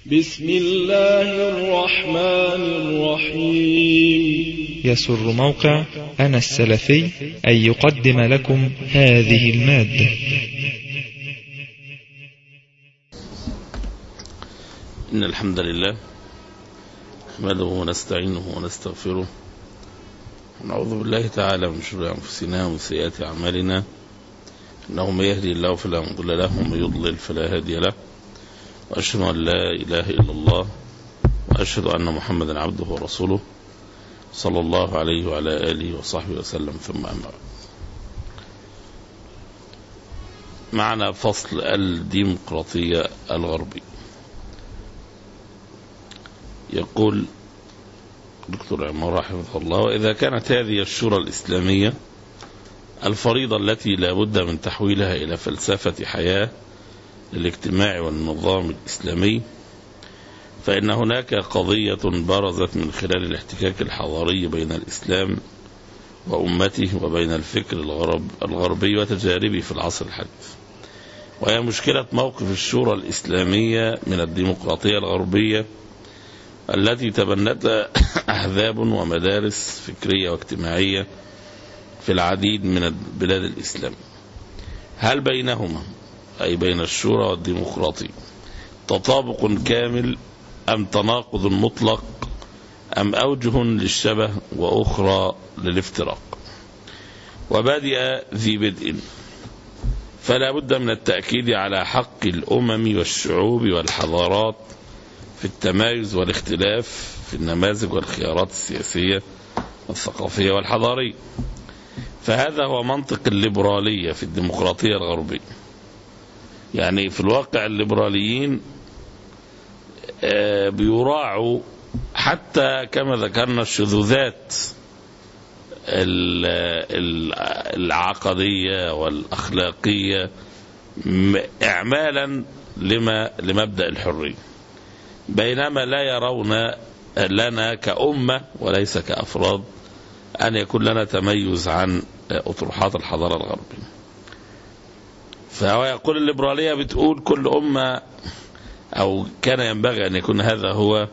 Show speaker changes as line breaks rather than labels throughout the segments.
بسم الله الرحمن الرحيم
يسر موقع أنا السلفي أن يقدم لكم هذه المادة
إن الحمد لله نحمده ونستعينه ونستغفره ونعوذ بالله تعالى من شرور أنفسنا ومن سيئات أعمالنا إنه من يهدي الله فلا مضل له ومن يضلل فلا هادي له وأشهد أن لا إله إلا الله وأشهد أن محمدا عبده ورسوله صلى الله عليه وعلى آله وصحبه وسلم ثم أما بعد معنا فصل الديمقراطية الغربية يقول دكتور عمار حفظه الله وإذا كانت هذه الشورى الإسلامية الفريضة التي لا بد من تحويلها إلى فلسفة حياة للاجتماع والنظام الإسلامي فإن هناك قضية برزت من خلال الاحتكاك الحضاري بين الإسلام وأمته وبين الفكر الغرب الغربي وتجاربه في العصر الحديث وهي مشكلة موقف الشورى الإسلامية من الديمقراطية الغربية التي تبنتها أحزاب ومدارس فكرية واجتماعية في العديد من بلاد الإسلام هل بينهما أي بين الشورى والديمقراطية تطابق كامل أم تناقض مطلق أم أوجه للشبه وأخرى للافتراق وبادئ ذي بدء فلا بد من التأكيد على حق الأمم والشعوب والحضارات في التمايز والاختلاف في النماذج والخيارات السياسية والثقافية والحضارية فهذا هو منطق الليبرالية في الديمقراطية الغربية يعني في الواقع الليبراليين بيراعوا حتى كما ذكرنا الشذوذات العقدية والأخلاقية إعمالا لما لمبدأ الحرية بينما لا يرون لنا كأمة وليس كأفراد أن يكون لنا تميز عن أطروحات الحضارة الغربية فهو يقول الليبرالية بتقول كل أمة أو كان ينبغي أن يكون هذا هو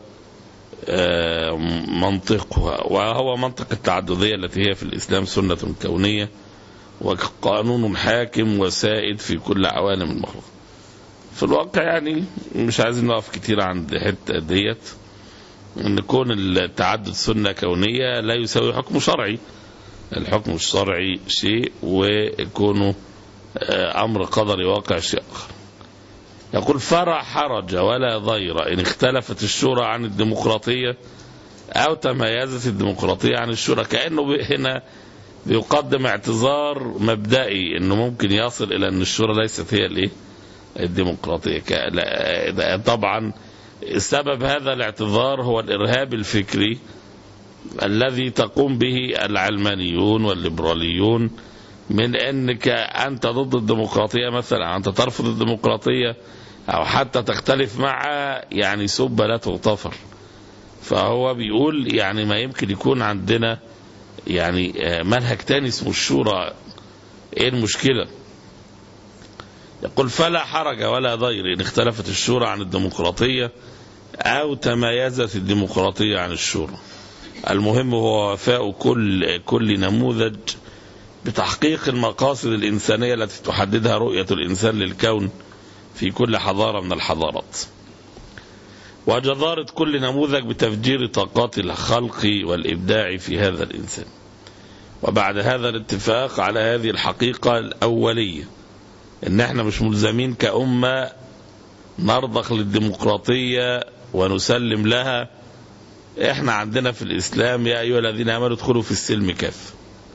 منطقها وهو منطق التعددية التي هي في الإسلام سنة كونية وقانون حاكم وسائد في كل عوالم المخلوق في الواقع يعني مش عايزين نقف كتير عند حتة ديت ان كون التعدد سنة كونية لا يساوي حكم شرعي الحكم الشرعي شيء وكونه امر قدري واقع شيء اخر يقول فلا حرج ولا ضير ان اختلفت الشورى عن الديمقراطية او تميزت الديمقراطية عن الشورى كأنه هنا بيقدم اعتذار مبدئي انه ممكن يصل الى ان الشورى ليست هي الايه الديمقراطية طبعا سبب هذا الاعتذار هو الإرهاب الفكري الذي تقوم به العلمانيون والليبراليون من أنك أنت ضد الديمقراطية مثلا أنت ترفض الديمقراطية أو حتى تختلف معها يعني سب لا تغتفر فهو بيقول يعني ما يمكن يكون عندنا يعني منهج تاني اسمه الشورى ايه المشكله يقول فلا حرج ولا ضير إن اختلفت الشورى عن الديمقراطية أو تمايزت الديمقراطية عن الشورى المهم هو وفاء كل كل نموذج بتحقيق المقاصد الإنسانية التي تحددها رؤية الإنسان للكون في كل حضارة من الحضارات وجدارة كل نموذج بتفجير طاقات الخلق والإبداع في هذا الإنسان وبعد هذا الاتفاق على هذه الحقيقة الأولية ان احنا مش ملزمين كأمة نرضخ للديمقراطية ونسلم لها احنا عندنا في الاسلام يا ايها الذين امنوا ادخلوا في السلم كافة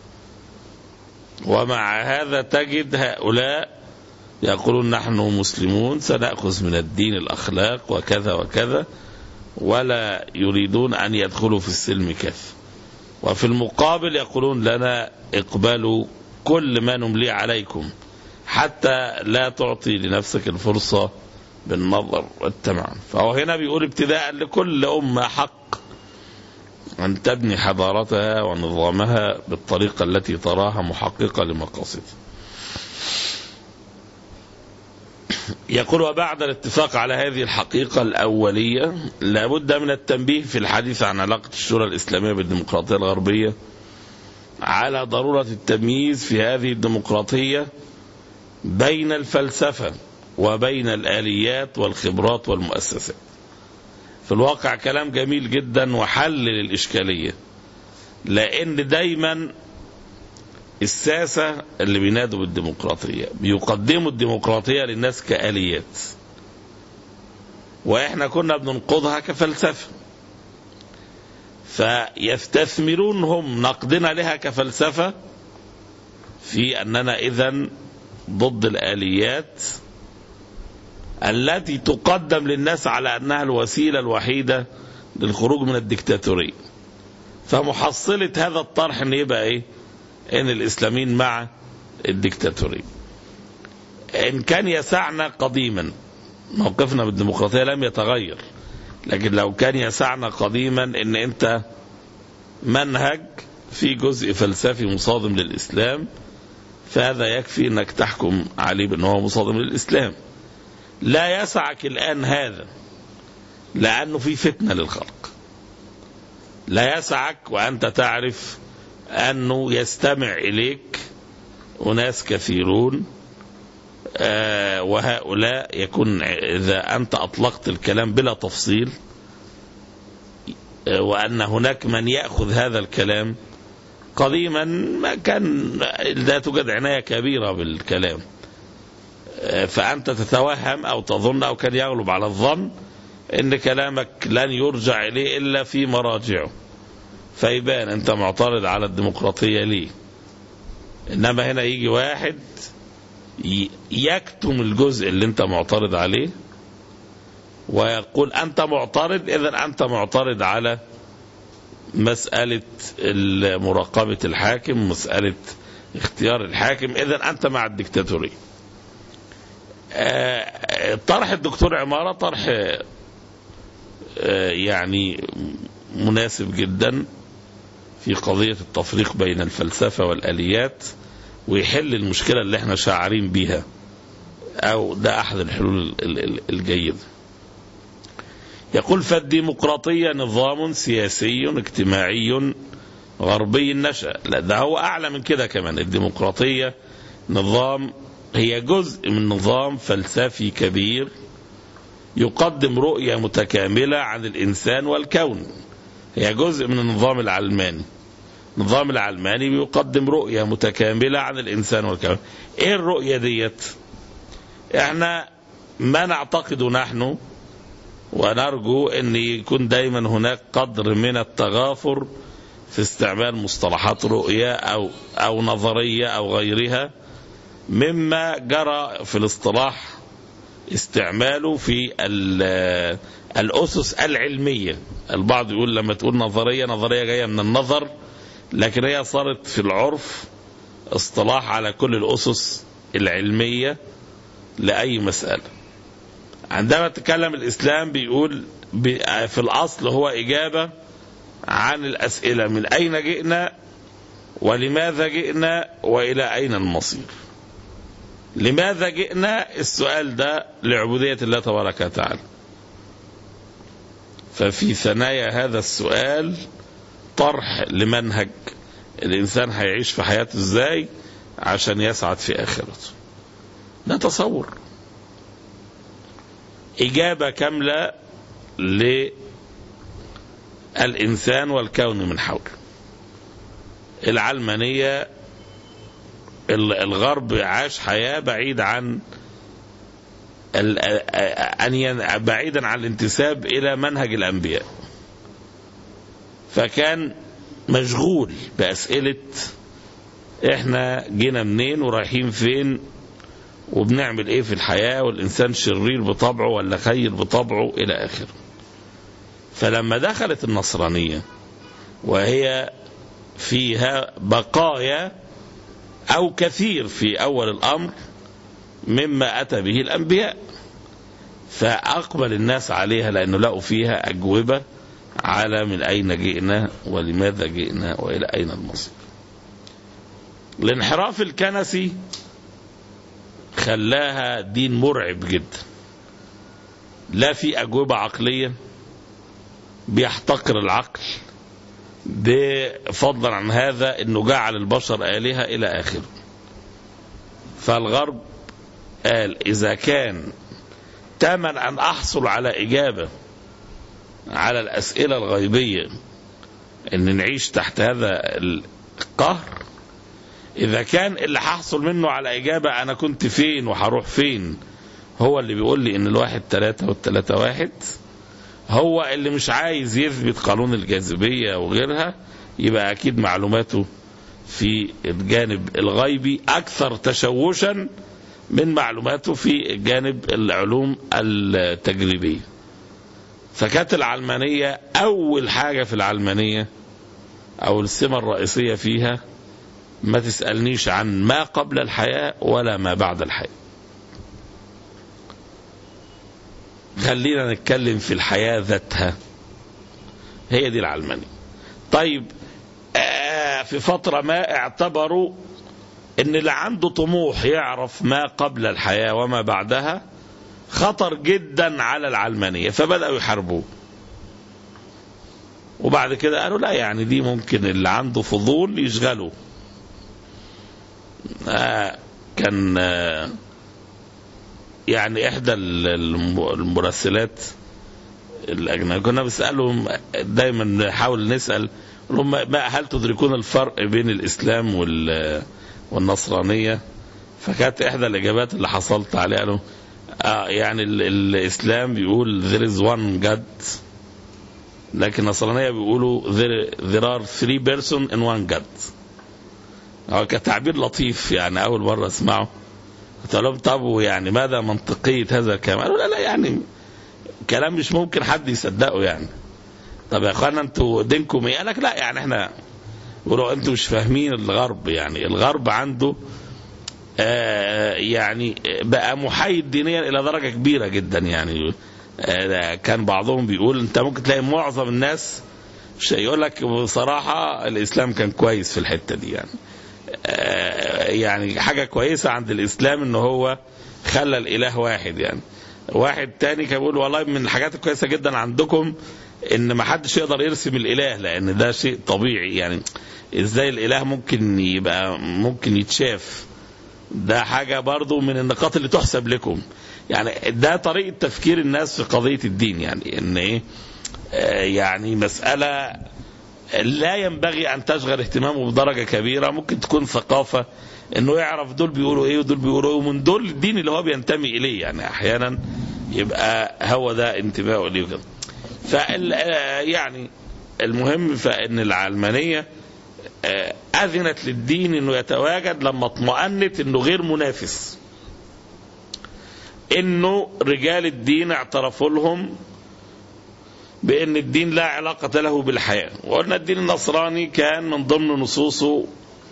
ومع هذا تجد هؤلاء يقولون نحن مسلمون سنأخذ من الدين الأخلاق وكذا وكذا ولا يريدون أن يدخلوا في السلم كافة وفي المقابل يقولون لنا اقبلوا كل ما نملي عليكم حتى لا تعطي لنفسك الفرصة بالنظر والتمعن فهو هنا بيقول ابتداء لكل أمة حق أن تبني حضارتها ونظامها بالطريقة التي تراها محققة لمقاصدها يقول وبعد الاتفاق على هذه الحقيقة الأولية لابد من التنبيه في الحديث عن علاقة الشورى الإسلامية بالديمقراطية الغربية على ضرورة التمييز في هذه الديمقراطية بين الفلسفة وبين الآليات والخبرات والمؤسسات في الواقع كلام جميل جدا وحل للإشكالية لأن دايما الساسة اللي بينادوا بالديمقراطية بيقدموا الديمقراطية للناس كآليات وإحنا كنا بننقضها كفلسفة فيستثمرون هم نقدنا لها كفلسفة في أننا إذا ضد الآليات التي تقدم للناس على أنها الوسيلة الوحيدة للخروج من الدكتاتورية فمحصلة هذا الطرح أن يبقى إيه ان الاسلاميين مع الدكتاتورية ان كان يسعنا قديما موقفنا بالديمقراطية لم يتغير لكن لو كان يسعنا قديما ان انت منهج في جزء فلسفي مصادم للاسلام فهذا يكفي انك تحكم عليه بان هو مصادم للاسلام لا يسعك الان هذا لانه في فتنه للخلق لا يسعك وانت تعرف أنه يستمع إليك أناس كثيرون آه وهؤلاء يكون إذا أنت أطلقت الكلام بلا تفصيل آه وأن هناك من يأخذ هذا الكلام قديما ما كان لا توجد عناية كبيرة بالكلام آه فأنت تتوهم أو تظن أو كان يغلب على الظن أن كلامك لن يرجع إليه إلا في مراجعه فيبان انت معترض على الديمقراطية ليه انما هنا يجي واحد يكتم الجزء اللي انت معترض عليه ويقول انت معترض اذا انت معترض على مسألة مراقبة الحاكم مسألة اختيار الحاكم اذا انت مع الدكتاتورية طرح الدكتور عمارة طرح يعني مناسب جدا في قضية التفريق بين الفلسفة والآليات ويحل المشكلة اللي احنا شاعرين بيها أو ده أحد الحلول الجيدة يقول فالديمقراطية نظام سياسي اجتماعي غربي نشأ لا ده هو أعلى من كده كمان الديمقراطية نظام هي جزء من نظام فلسفي كبير يقدم رؤية متكاملة عن الإنسان والكون هي جزء من النظام العلماني النظام العلماني بيقدم رؤية متكاملة عن الإنسان والكون إيه الرؤية ديت إحنا ما نعتقد نحن ونرجو أن يكون دايما هناك قدر من التغافر في استعمال مصطلحات رؤية أو, أو نظرية أو غيرها مما جرى في الاصطلاح استعماله في الأسس العلمية البعض يقول لما تقول نظرية نظرية جاية من النظر لكن هي صارت في العرف اصطلاح على كل الأسس العلمية لأي مسألة عندما تكلم الإسلام بيقول في الأصل هو إجابة عن الأسئلة من أين جئنا ولماذا جئنا وإلى أين المصير لماذا جئنا السؤال ده لعبودية الله تبارك وتعالى ففي ثنايا هذا السؤال طرح لمنهج الإنسان هيعيش في حياته إزاي عشان يسعد في آخرته ده تصور إجابة كاملة للإنسان والكون من حوله العلمانية الغرب عاش حياة بعيد عن أن بعيدا عن الانتساب إلى منهج الأنبياء فكان مشغول بأسئلة احنا جينا منين ورايحين فين وبنعمل ايه في الحياة والإنسان شرير بطبعه ولا خير بطبعه إلى آخره فلما دخلت النصرانية وهي فيها بقايا أو كثير في أول الأمر مما أتى به الأنبياء فأقبل الناس عليها لأنه لقوا فيها أجوبة على من أين جئنا ولماذا جئنا وإلى أين المصير الانحراف الكنسي خلاها دين مرعب جدا لا في أجوبة عقلية بيحتقر العقل بفضلا عن هذا انه جعل البشر آلهة الى اخره فالغرب قال اذا كان تمن ان احصل على اجابة على الاسئلة الغيبية ان نعيش تحت هذا القهر اذا كان اللي هحصل منه على اجابة انا كنت فين وهروح فين هو اللي بيقول لي ان الواحد ثلاثة والثلاثة واحد هو اللي مش عايز يثبت قانون الجاذبية وغيرها يبقى أكيد معلوماته في الجانب الغيبي أكثر تشوشا من معلوماته في الجانب العلوم التجريبية فكانت العلمانية أول حاجة في العلمانية أو السمة الرئيسية فيها ما تسألنيش عن ما قبل الحياة ولا ما بعد الحياة خلينا نتكلم في الحياة ذاتها هي دي العلمانية طيب آه في فترة ما اعتبروا ان اللي عنده طموح يعرف ما قبل الحياة وما بعدها خطر جدا على العلمانية فبدأوا يحاربوه وبعد كده قالوا لا يعني دي ممكن اللي عنده فضول يشغله آه كان آه يعني احدى المراسلات الاجنبيه كنا بنسالهم دايما نحاول نسال هم ما هل تدركون الفرق بين الاسلام وال والنصرانيه فكانت احدى الاجابات اللي حصلت عليها قالوا آه يعني ال الاسلام بيقول there is one God لكن النصرانيه بيقولوا there, there are three person in one God هو كتعبير لطيف يعني اول مره اسمعه قلت لهم طب يعني ماذا منطقية هذا الكلام؟ قالوا لا لا يعني كلام مش ممكن حد يصدقه يعني. طب يا اخوانا انتوا دينكم ايه؟ قال لك لا يعني احنا يقولوا انتوا مش فاهمين الغرب يعني الغرب عنده آه يعني بقى محايد دينيا الى درجه كبيره جدا يعني آه كان بعضهم بيقول انت ممكن تلاقي معظم الناس مش يقول لك بصراحه الاسلام كان كويس في الحته دي يعني يعني حاجة كويسة عند الإسلام إن هو خلى الإله واحد يعني واحد تاني كان بيقول والله من الحاجات الكويسة جدا عندكم إن ما حدش يقدر يرسم الإله لأن ده شيء طبيعي يعني إزاي الإله ممكن يبقى ممكن يتشاف ده حاجة برضو من النقاط اللي تحسب لكم يعني ده طريقة تفكير الناس في قضية الدين يعني إن إيه يعني مسألة لا ينبغي ان تشغل اهتمامه بدرجه كبيره ممكن تكون ثقافه انه يعرف دول بيقولوا ايه ودول بيقولوا ايه ومن دول الدين اللي هو بينتمي اليه يعني احيانا يبقى هو ده انتمائه اليه وكده فال يعني المهم فان العلمانيه اذنت للدين انه يتواجد لما اطمأنت انه غير منافس انه رجال الدين اعترفوا لهم بأن الدين لا علاقة له بالحياة وقلنا الدين النصراني كان من ضمن نصوصه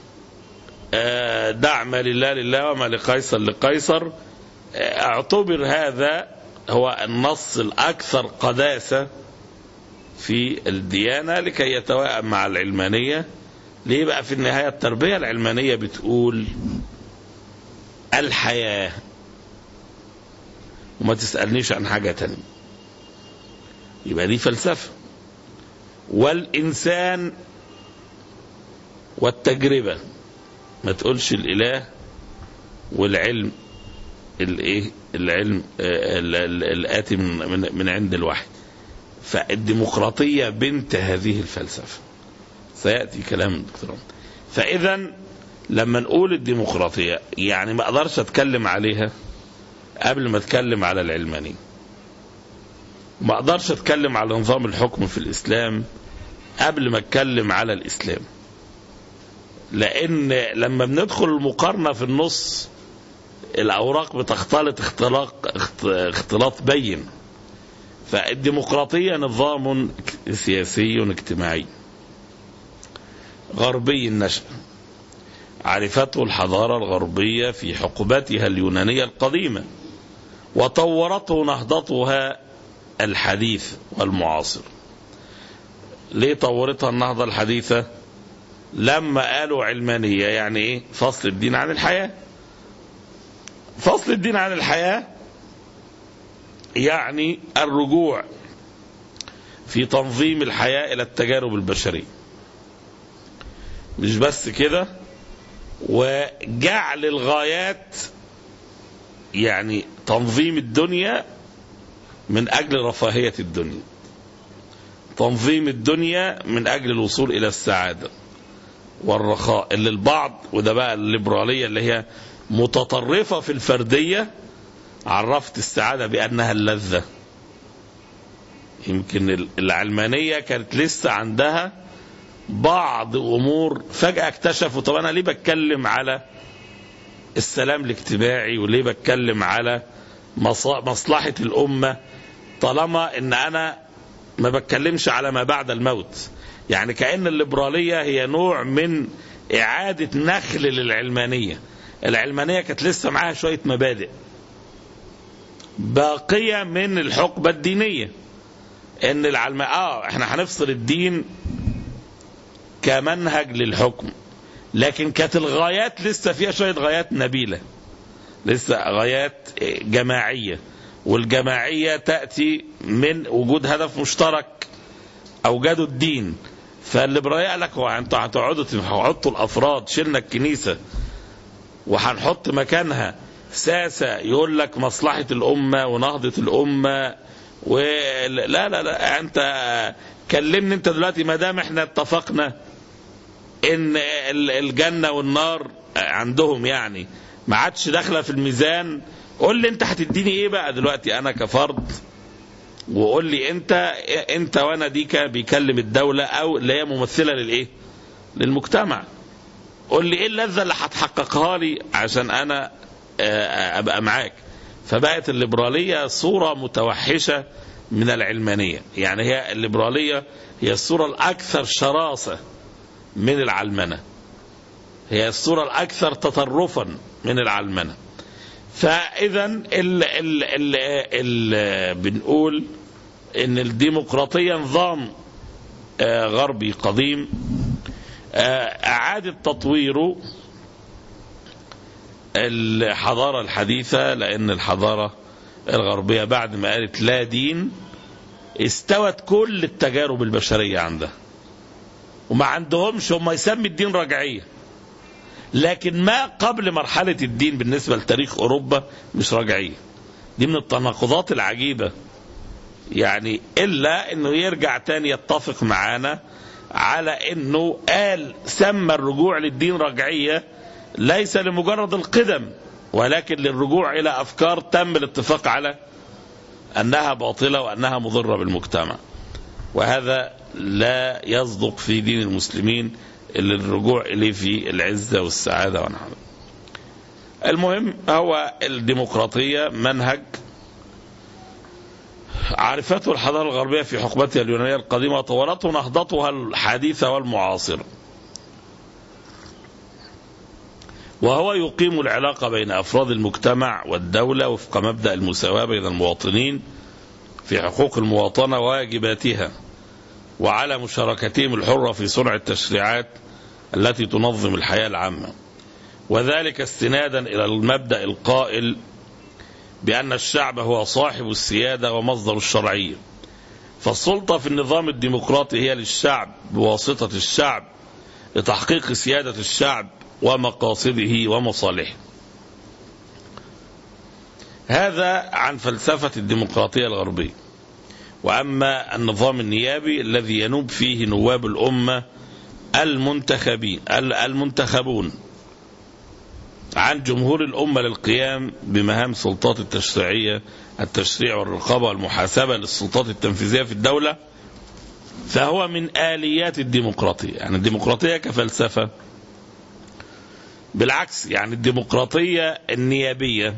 دع ما لله لله وما لقيصر لقيصر اعتبر هذا هو النص الأكثر قداسة في الديانة لكي يتوائم مع العلمانية ليه بقى في النهاية التربية العلمانية بتقول الحياة وما تسألنيش عن حاجة تانية يبقى دي فلسفة والإنسان والتجربة ما تقولش الإله والعلم الايه العلم الآتي من, من, من عند الوحي فالديمقراطية بنت هذه الفلسفة سيأتي كلام الدكتور فإذا لما نقول الديمقراطية يعني ما أقدرش أتكلم عليها قبل ما أتكلم على العلمانية ما اقدرش اتكلم على نظام الحكم في الاسلام قبل ما اتكلم على الاسلام لان لما بندخل المقارنه في النص الاوراق بتختلط اختلاط اختلاط بين فالديمقراطيه نظام سياسي اجتماعي غربي النشأ عرفته الحضاره الغربيه في حقبتها اليونانيه القديمه وطورته نهضتها الحديث والمعاصر ليه طورتها النهضة الحديثة لما قالوا علمانية يعني ايه فصل الدين عن الحياة فصل الدين عن الحياة يعني الرجوع في تنظيم الحياة إلى التجارب البشرية مش بس كده وجعل الغايات يعني تنظيم الدنيا من أجل رفاهية الدنيا تنظيم الدنيا من أجل الوصول إلى السعادة والرخاء اللي البعض وده بقى الليبرالية اللي هي متطرفة في الفردية عرفت السعادة بأنها اللذة يمكن العلمانية كانت لسه عندها بعض أمور فجأة اكتشفوا طب أنا ليه بتكلم على السلام الاجتماعي وليه بتكلم على مصلحة الأمة طالما ان انا ما بتكلمش على ما بعد الموت يعني كأن الليبرالية هي نوع من إعادة نخل للعلمانية العلمانية كانت لسه معاها شوية مبادئ باقية من الحقبة الدينية ان العلم اه احنا هنفصل الدين كمنهج للحكم لكن كانت الغايات لسه فيها شوية غايات نبيلة لسه غايات جماعية والجماعية تأتي من وجود هدف مشترك أوجدوا الدين فالليبرالية قال لك هو انتوا هتقعدوا تحطوا الأفراد شلنا الكنيسة وهنحط مكانها ساسة يقول لك مصلحة الأمة ونهضة الأمة ولا لا لا, لا أنت كلمني أنت دلوقتي ما دام احنا اتفقنا إن الجنة والنار عندهم يعني ما عادش داخلة في الميزان قول لي انت هتديني ايه بقى دلوقتي انا كفرد وقول لي انت انت وانا ديك بيكلم الدوله او اللي هي ممثله للايه؟ للمجتمع. قول لي ايه اللذه اللي هتحققها لي عشان انا ابقى معاك. فبقت الليبراليه صوره متوحشه من العلمانيه، يعني هي الليبراليه هي الصوره الاكثر شراسه من العلمنه. هي الصوره الاكثر تطرفا من العلمنه. فاذا ال ال ال ال بنقول ان الديمقراطيه نظام غربي قديم اعاده تطويره الحضاره الحديثه لان الحضاره الغربيه بعد ما قالت لا دين استوت كل التجارب البشريه عندها وما عندهمش هم يسمي الدين رجعيه لكن ما قبل مرحلة الدين بالنسبة لتاريخ أوروبا مش رجعية دي من التناقضات العجيبة يعني إلا أنه يرجع تاني يتفق معانا على أنه قال سمى الرجوع للدين رجعية ليس لمجرد القدم ولكن للرجوع إلى أفكار تم الاتفاق على أنها باطلة وأنها مضرة بالمجتمع وهذا لا يصدق في دين المسلمين اللي الرجوع إليه في العزة والسعادة ونحن المهم هو الديمقراطية منهج عرفته الحضارة الغربية في حقبتها اليونانية القديمة وطورته نهضتها الحديثة والمعاصرة وهو يقيم العلاقة بين أفراد المجتمع والدولة وفق مبدأ المساواة بين المواطنين في حقوق المواطنة وواجباتها وعلى مشاركتهم الحرة في صنع التشريعات التي تنظم الحياة العامة وذلك استنادا إلى المبدأ القائل بأن الشعب هو صاحب السيادة ومصدر الشرعية فالسلطة في النظام الديمقراطي هي للشعب بواسطة الشعب لتحقيق سيادة الشعب ومقاصده ومصالحه هذا عن فلسفة الديمقراطية الغربية وأما النظام النيابي الذي ينوب فيه نواب الأمة المنتخبين المنتخبون عن جمهور الأمة للقيام بمهام سلطات التشريعية التشريع والرقابة والمحاسبة للسلطات التنفيذية في الدولة فهو من آليات الديمقراطية يعني الديمقراطية كفلسفة بالعكس يعني الديمقراطية النيابية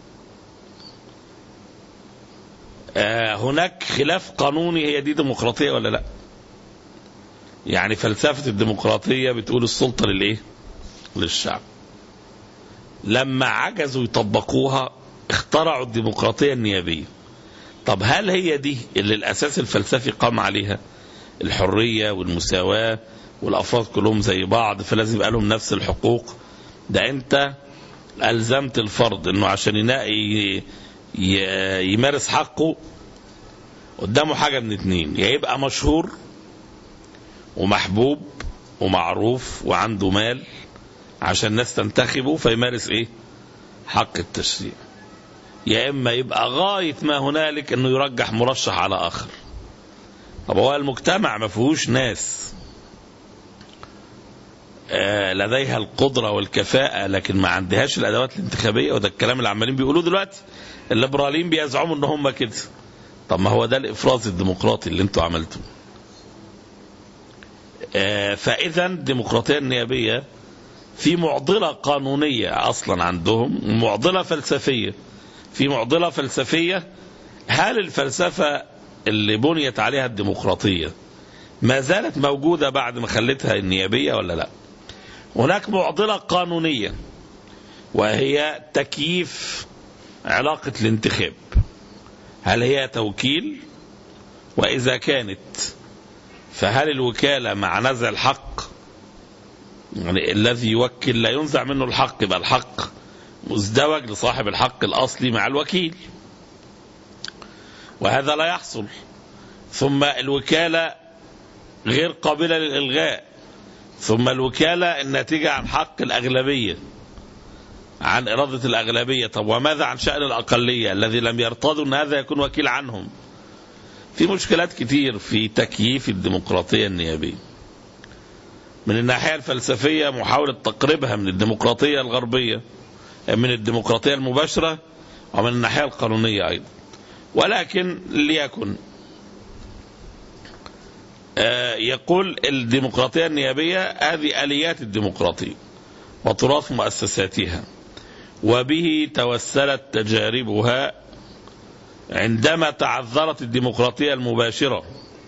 هناك خلاف قانوني هي دي ديمقراطية ولا لا يعني فلسفة الديمقراطية بتقول السلطة للإيه للشعب لما عجزوا يطبقوها اخترعوا الديمقراطية النيابية طب هل هي دي اللي الأساس الفلسفي قام عليها الحرية والمساواة والأفراد كلهم زي بعض فلازم يبقى لهم نفس الحقوق ده أنت ألزمت الفرد أنه عشان ينقي يمارس حقه قدامه حاجة من اتنين يا يبقى مشهور ومحبوب ومعروف وعنده مال عشان الناس تنتخبه فيمارس ايه حق التشريع يا اما يبقى غاية ما هنالك انه يرجح مرشح على اخر طب هو المجتمع ما فيهوش ناس آه لديها القدرة والكفاءة لكن ما عندهاش الادوات الانتخابية وده الكلام اللي عمالين بيقولوه دلوقتي الليبراليين بيزعموا ان هم كده طب ما هو ده الافراز الديمقراطي اللي انتوا عملتوه آه فاذا الديمقراطيه النيابيه في معضله قانونيه اصلا عندهم ومعضله فلسفيه في معضله فلسفيه هل الفلسفه اللي بنيت عليها الديمقراطيه ما زالت موجوده بعد ما خلتها النيابيه ولا لا هناك معضله قانونيه وهي تكييف علاقه الانتخاب هل هي توكيل واذا كانت فهل الوكالة مع نزع الحق يعني الذي يوكل لا ينزع منه الحق يبقى الحق مزدوج لصاحب الحق الأصلي مع الوكيل وهذا لا يحصل ثم الوكالة غير قابلة للإلغاء ثم الوكالة الناتجة عن حق الأغلبية عن إرادة الأغلبية طب وماذا عن شأن الأقلية الذي لم يرتضوا أن هذا يكون وكيل عنهم في مشكلات كتير في تكييف الديمقراطية النيابية من الناحية الفلسفية محاولة تقريبها من الديمقراطية الغربية من الديمقراطية المباشرة ومن الناحية القانونية أيضا ولكن ليكن يقول الديمقراطية النيابية هذه آليات الديمقراطية وتراث مؤسساتها وبه توسلت تجاربها عندما تعذرت الديمقراطية المباشرة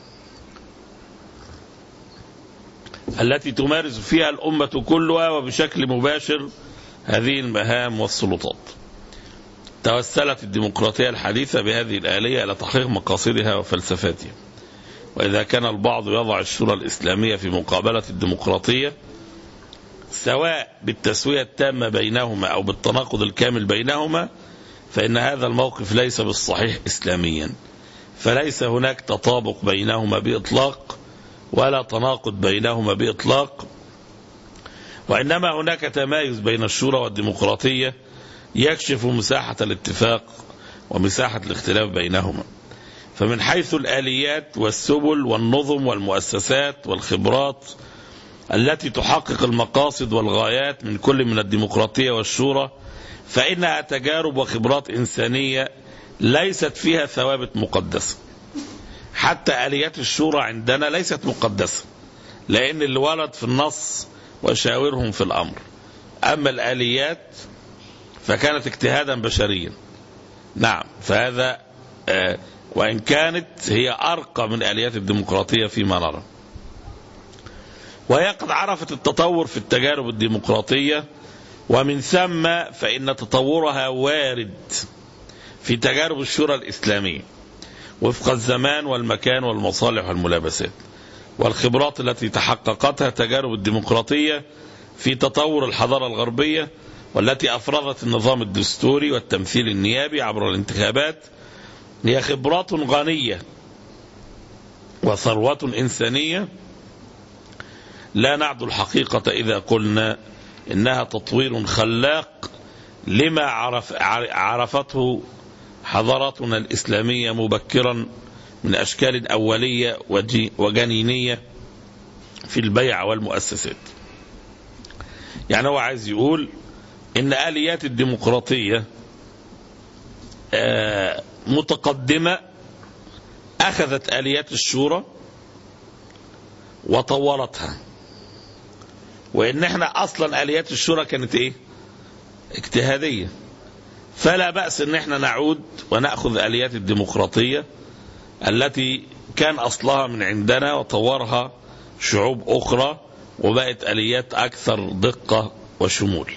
التي تمارس فيها الأمة كلها وبشكل مباشر هذه المهام والسلطات توسلت الديمقراطية الحديثة بهذه الآلية إلى تحقيق مقاصدها وفلسفاتها وإذا كان البعض يضع الشورى الإسلامية في مقابلة الديمقراطية سواء بالتسوية التامة بينهما أو بالتناقض الكامل بينهما فإن هذا الموقف ليس بالصحيح إسلاميا فليس هناك تطابق بينهما بإطلاق ولا تناقض بينهما بإطلاق وإنما هناك تمايز بين الشورى والديمقراطية يكشف مساحة الاتفاق ومساحة الاختلاف بينهما فمن حيث الآليات والسبل والنظم والمؤسسات والخبرات التي تحقق المقاصد والغايات من كل من الديمقراطية والشورى فإنها تجارب وخبرات إنسانية ليست فيها ثوابت مقدسة حتى آليات الشورى عندنا ليست مقدسة لأن اللي ورد في النص وشاورهم في الأمر أما الآليات فكانت اجتهادا بشريا نعم فهذا آه وإن كانت هي أرقى من آليات الديمقراطية فيما نرى وهي قد عرفت التطور في التجارب الديمقراطية ومن ثم فإن تطورها وارد في تجارب الشورى الإسلامية وفق الزمان والمكان والمصالح والملابسات والخبرات التي تحققتها تجارب الديمقراطية في تطور الحضارة الغربية والتي أفرضت النظام الدستوري والتمثيل النيابي عبر الانتخابات هي خبرات غنية وثروة إنسانية لا نعد الحقيقة إذا قلنا إنها تطوير خلاق لما عرف عرفته حضارتنا الإسلامية مبكرا من أشكال أولية وجنينية في البيع والمؤسسات يعني هو عايز يقول إن آليات الديمقراطية متقدمة أخذت آليات الشورى وطورتها وإن احنا أصلا آليات الشورى كانت إيه اجتهادية فلا بأس ان احنا نعود ونأخذ آليات الديمقراطية التي كان أصلها من عندنا وطورها شعوب أخرى وبقت آليات أكثر دقة وشمول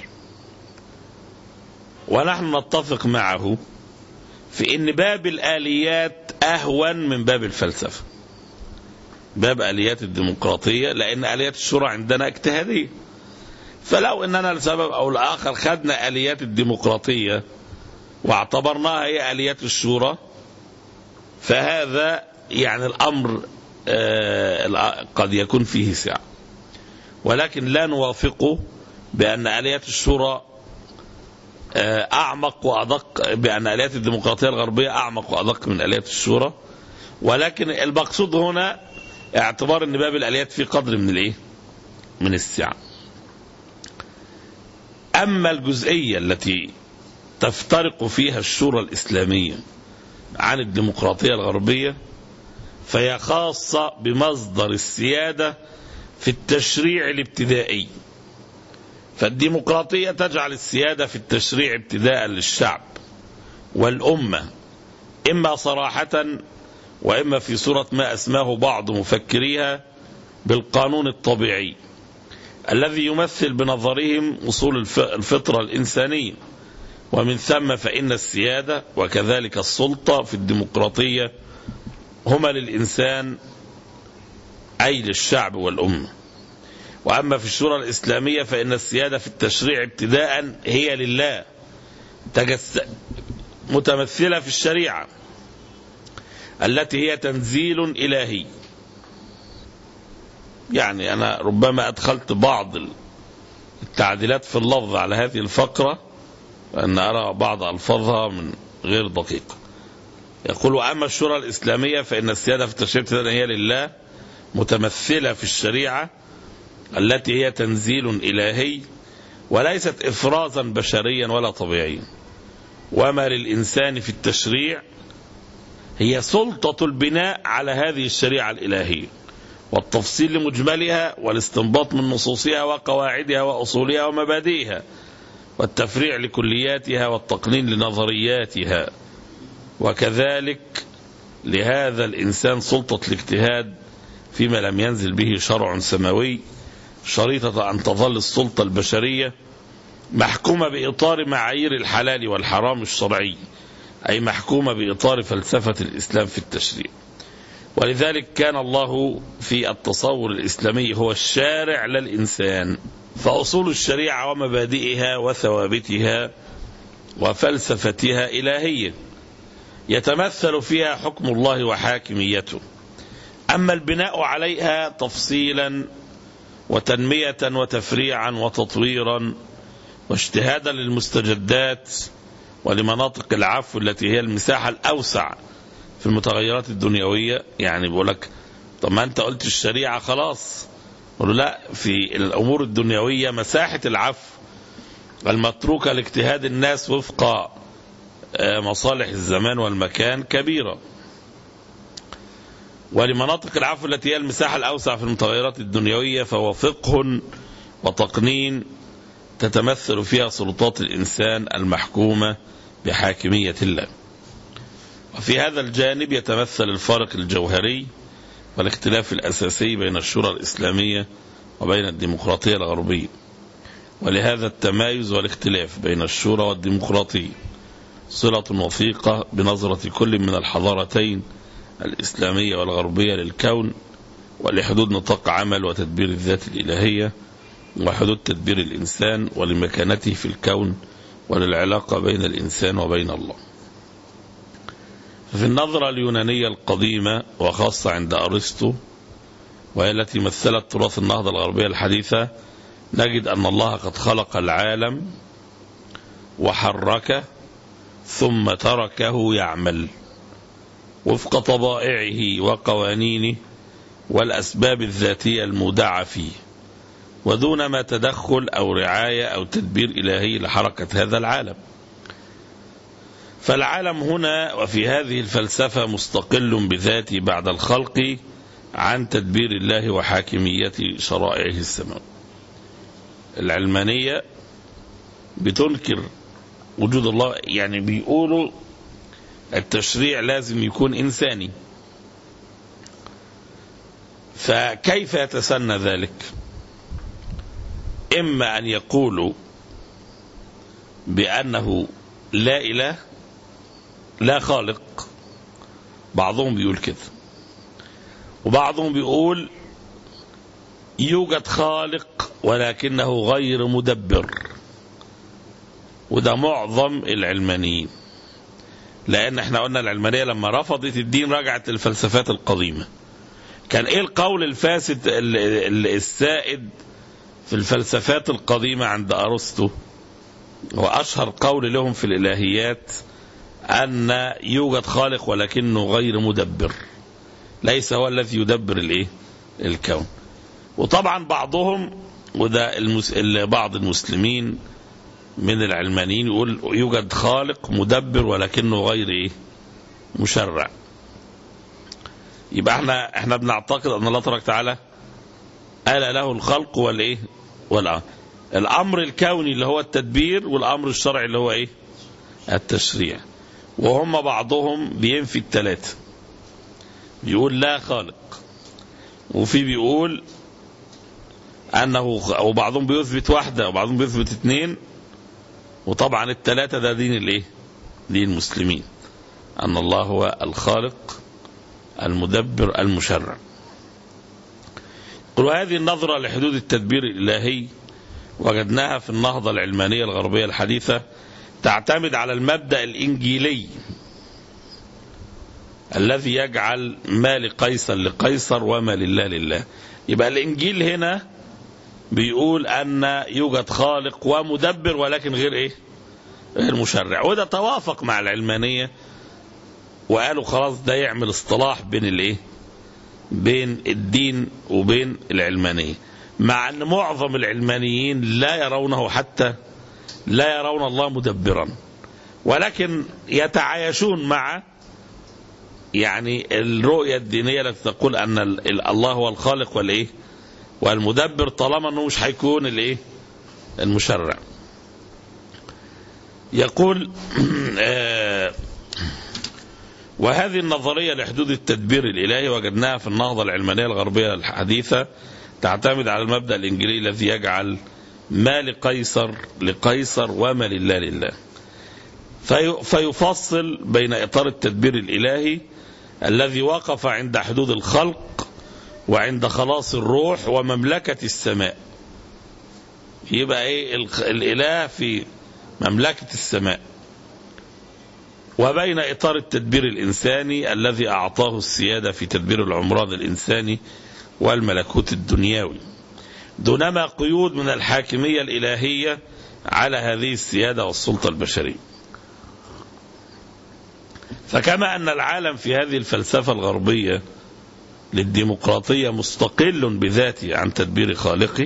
ونحن نتفق معه في ان باب الآليات أهون من باب الفلسفة باب آليات الديمقراطية لأن آليات الشورى عندنا اجتهادية فلو اننا لسبب او لاخر خدنا اليات الديمقراطيه واعتبرناها هي اليات الشورى فهذا يعني الامر آه، قد يكون فيه سعه ولكن لا نوافقه بان اليات الشورى آه، اعمق وادق بان اليات الديمقراطيه الغربيه اعمق وادق من اليات الشورى ولكن المقصود هنا اعتبار ان باب الاليات فيه قدر من الايه؟ من السعه. اما الجزئيه التي تفترق فيها الشورى الاسلاميه عن الديمقراطيه الغربيه فهي خاصه بمصدر السياده في التشريع الابتدائي. فالديمقراطيه تجعل السياده في التشريع ابتداء للشعب والامه اما صراحه واما في صوره ما اسماه بعض مفكريها بالقانون الطبيعي الذي يمثل بنظرهم اصول الفطره الانسانيه ومن ثم فان السياده وكذلك السلطه في الديمقراطيه هما للانسان اي للشعب والامه واما في الشورى الاسلاميه فان السياده في التشريع ابتداء هي لله تجس متمثله في الشريعه التي هي تنزيل إلهي يعني أنا ربما أدخلت بعض التعديلات في اللفظ على هذه الفقرة وأن أرى بعض ألفاظها من غير دقيقة يقول أما الشورى الإسلامية فإن السيادة في التشريع هي لله متمثلة في الشريعة التي هي تنزيل إلهي وليست إفرازا بشريا ولا طبيعيا وما للإنسان في التشريع هي سلطة البناء على هذه الشريعة الإلهية والتفصيل لمجملها والاستنباط من نصوصها وقواعدها وأصولها ومبادئها والتفريع لكلياتها والتقنين لنظرياتها وكذلك لهذا الإنسان سلطة الاجتهاد فيما لم ينزل به شرع سماوي شريطة أن تظل السلطة البشرية محكومة بإطار معايير الحلال والحرام الشرعي أي محكومة بإطار فلسفة الإسلام في التشريع ولذلك كان الله في التصور الإسلامي هو الشارع للإنسان فأصول الشريعة ومبادئها وثوابتها وفلسفتها إلهية يتمثل فيها حكم الله وحاكميته أما البناء عليها تفصيلا وتنمية وتفريعا وتطويرا واجتهادا للمستجدات ولمناطق العفو التي هي المساحة الأوسع في المتغيرات الدنيوية يعني بيقول لك طب ما أنت قلت الشريعة خلاص له لا في الأمور الدنيوية مساحة العفو المتروكة لاجتهاد الناس وفق مصالح الزمان والمكان كبيرة ولمناطق العفو التي هي المساحة الأوسع في المتغيرات الدنيوية فهو فقه وتقنين تتمثل فيها سلطات الإنسان المحكومة بحاكمية الله وفي هذا الجانب يتمثل الفارق الجوهري والاختلاف الأساسي بين الشورى الإسلامية وبين الديمقراطية الغربية ولهذا التمايز والاختلاف بين الشورى والديمقراطية صلة وثيقة بنظرة كل من الحضارتين الإسلامية والغربية للكون ولحدود نطاق عمل وتدبير الذات الإلهية وحدود تدبير الإنسان ولمكانته في الكون وللعلاقة بين الإنسان وبين الله في النظرة اليونانية القديمة وخاصة عند أرسطو وهي التي مثلت تراث النهضة الغربية الحديثة نجد أن الله قد خلق العالم وحركه ثم تركه يعمل وفق طبائعه وقوانينه والأسباب الذاتية المودعة فيه ودون ما تدخل أو رعاية أو تدبير إلهي لحركة هذا العالم فالعالم هنا وفي هذه الفلسفة مستقل بذاته بعد الخلق عن تدبير الله وحاكمية شرائعه السماوية العلمانية بتنكر وجود الله يعني بيقولوا التشريع لازم يكون إنساني فكيف يتسنى ذلك إما أن يقولوا بأنه لا إله لا خالق بعضهم بيقول كده وبعضهم بيقول يوجد خالق ولكنه غير مدبر وده معظم العلمانيين لان احنا قلنا العلمانيه لما رفضت الدين رجعت للفلسفات القديمه كان ايه القول الفاسد السائد في الفلسفات القديمه عند ارسطو واشهر قول لهم في الالهيات ان يوجد خالق ولكنه غير مدبر ليس هو الذي يدبر الايه الكون وطبعا بعضهم وده المس... بعض المسلمين من العلمانيين يقول يوجد خالق مدبر ولكنه غير ايه مشرع يبقى احنا احنا بنعتقد ان الله تبارك وتعالى آل له الخلق والايه والامر الامر الكوني اللي هو التدبير والامر الشرعي اللي هو ايه التشريع وهم بعضهم بينفي الثلاثه بيقول لا خالق وفي بيقول انه وبعضهم بيثبت واحده وبعضهم بيثبت اثنين وطبعا الثلاثه ده دين الايه دين المسلمين ان الله هو الخالق المدبر المشرع وهذه النظرة لحدود التدبير الإلهي وجدناها في النهضة العلمانية الغربية الحديثة تعتمد على المبدأ الإنجيلي الذي يجعل ما لقيصر لقيصر وما لله لله يبقى الإنجيل هنا بيقول أن يوجد خالق ومدبر ولكن غير إيه غير مشرع وده توافق مع العلمانية وقالوا خلاص ده يعمل اصطلاح بين الايه بين الدين وبين العلمانية مع ان معظم العلمانيين لا يرونه حتى لا يرون الله مدبرا ولكن يتعايشون مع يعني الرؤية الدينية التي تقول ان الله هو الخالق والايه والمدبر طالما انه مش هيكون الايه المشرع يقول آه وهذه النظرية لحدود التدبير الإلهي وجدناها في النهضة العلمانية الغربية الحديثة تعتمد على المبدأ الإنجيلي الذي يجعل ما لقيصر لقيصر وما لله لله في فيفصل بين إطار التدبير الإلهي الذي وقف عند حدود الخلق وعند خلاص الروح ومملكة السماء يبقى ايه الإله في مملكة السماء وبين إطار التدبير الإنساني الذي أعطاه السيادة في تدبير العمران الإنساني والملكوت الدنيوي دونما قيود من الحاكمية الإلهية على هذه السيادة والسلطة البشرية فكما أن العالم في هذه الفلسفة الغربية للديمقراطية مستقل بذاته عن تدبير خالقه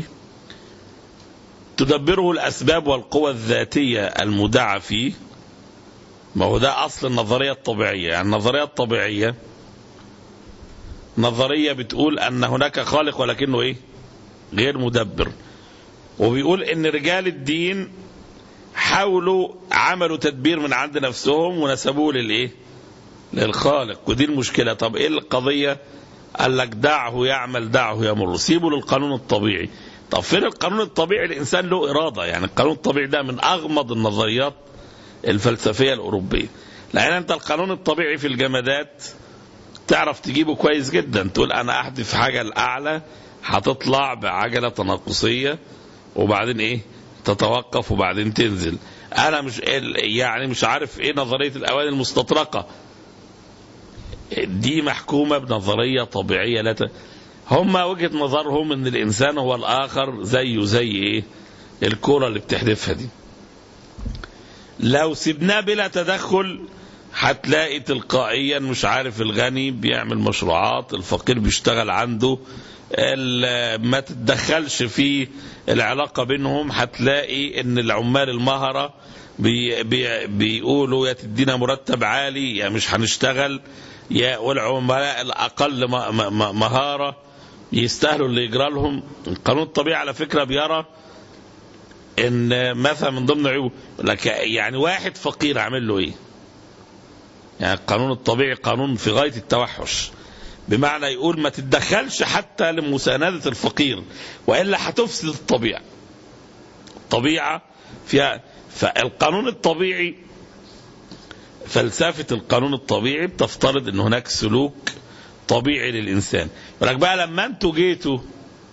تدبره الأسباب والقوى الذاتية المدعى فيه ما هو ده أصل النظرية الطبيعية يعني النظرية الطبيعية نظرية بتقول أن هناك خالق ولكنه إيه غير مدبر وبيقول أن رجال الدين حاولوا عملوا تدبير من عند نفسهم ونسبوه للإيه للخالق ودي المشكلة طب إيه القضية قال لك دعه يعمل دعه يمر سيبه للقانون الطبيعي طب فين القانون الطبيعي الإنسان له إرادة يعني القانون الطبيعي ده من أغمض النظريات الفلسفيه الاوروبيه لان انت القانون الطبيعي في الجمادات تعرف تجيبه كويس جدا تقول انا احذف حاجه الاعلى هتطلع بعجله تناقصيه وبعدين ايه تتوقف وبعدين تنزل انا مش يعني مش عارف ايه نظريه الاواني المستطرقه دي محكومه بنظريه طبيعيه لا ت... هم وجهه نظرهم ان الانسان هو الاخر زيه زي ايه الكوره اللي بتحدفها دي لو سبناه بلا تدخل هتلاقي تلقائيا مش عارف الغني بيعمل مشروعات الفقير بيشتغل عنده ما تتدخلش في العلاقة بينهم هتلاقي ان العمال المهرة بي بي بيقولوا يا تدينا مرتب عالي يا مش هنشتغل يا والعملاء الاقل مهارة يستاهلوا اللي يجرى لهم القانون الطبيعي على فكرة بيرى ان مثلا من ضمن عيوب لك يعني واحد فقير عامل له ايه يعني القانون الطبيعي قانون في غايه التوحش بمعنى يقول ما تتدخلش حتى لمساندة الفقير وإلا هتفسد الطبيعة الطبيعة فيها فالقانون الطبيعي فلسفة القانون الطبيعي بتفترض ان هناك سلوك طبيعي للإنسان ولك بقى لما انتوا جيتوا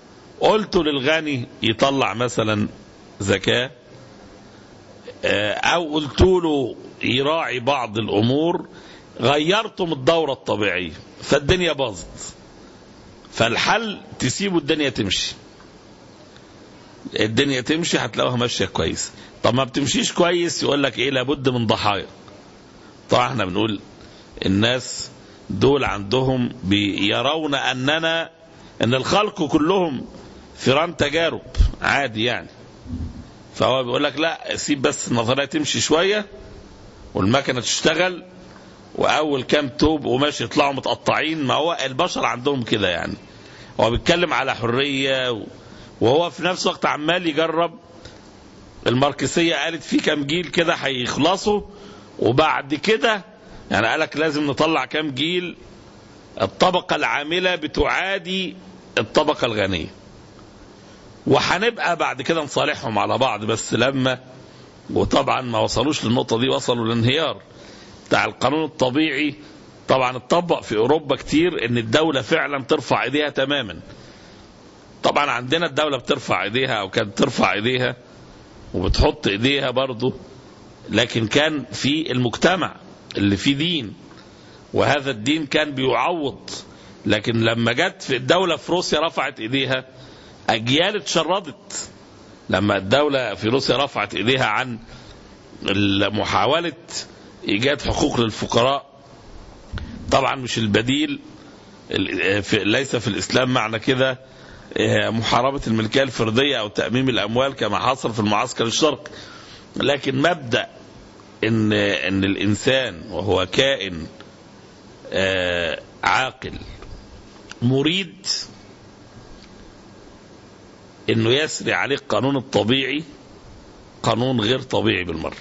قلت للغني يطلع مثلا زكاة آه، او قلت له يراعي بعض الامور غيرتم الدورة الطبيعية فالدنيا باظت فالحل تسيبوا الدنيا تمشي الدنيا تمشي هتلاقوها ماشية كويس طب ما بتمشيش كويس يقول لك ايه لابد من ضحايا طبعا احنا بنقول الناس دول عندهم بيرون اننا ان الخلق كلهم فيران تجارب عادي يعني فهو بيقول لك لا سيب بس النظريه تمشي شويه والمكنه تشتغل واول كام توب وماشي يطلعوا متقطعين ما هو البشر عندهم كده يعني هو بيتكلم على حريه و- وهو في نفس الوقت عمال يجرب الماركسيه قالت في كام جيل كده هيخلصوا وبعد كده يعني قالك لازم نطلع كام جيل الطبقه العامله بتعادي الطبقه الغنيه وهنبقى بعد كده نصالحهم على بعض بس لما وطبعا ما وصلوش للنقطه دي وصلوا للانهيار بتاع القانون الطبيعي طبعا اتطبق في اوروبا كتير ان الدوله فعلا ترفع ايديها تماما طبعا عندنا الدوله بترفع ايديها او كانت ترفع ايديها وبتحط ايديها برضه لكن كان في المجتمع اللي فيه دين وهذا الدين كان بيعوض لكن لما جت في الدولة في روسيا رفعت ايديها اجيال اتشردت لما الدولة في روسيا رفعت ايديها عن محاولة ايجاد حقوق للفقراء طبعا مش البديل ال- في- ليس في الاسلام معنى كده آه، محاربة الملكية الفردية او تأميم الاموال كما حصل في المعسكر الشرقي لكن مبدأ ان ان الانسان وهو كائن آه، عاقل مريد انه يسري عليه القانون الطبيعي قانون غير طبيعي بالمره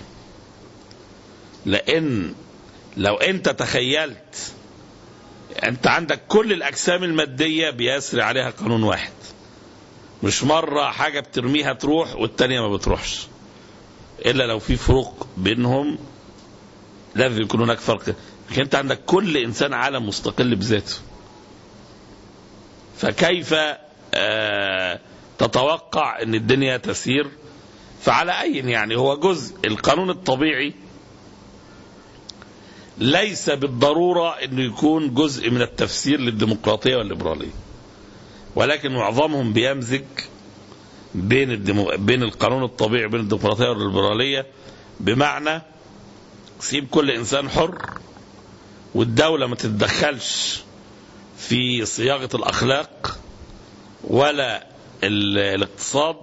لان لو انت تخيلت انت عندك كل الاجسام الماديه بيسري عليها قانون واحد مش مره حاجه بترميها تروح والتانيه ما بتروحش الا لو في فروق بينهم لازم يكون هناك فرق لكن انت عندك كل انسان عالم مستقل بذاته فكيف آه تتوقع ان الدنيا تسير فعلى اي يعني هو جزء القانون الطبيعي ليس بالضروره انه يكون جزء من التفسير للديمقراطيه والليبراليه ولكن معظمهم بيمزج بين الديمو... بين القانون الطبيعي بين الديمقراطيه والليبراليه بمعنى سيب كل انسان حر والدوله ما تتدخلش في صياغه الاخلاق ولا ال... الاقتصاد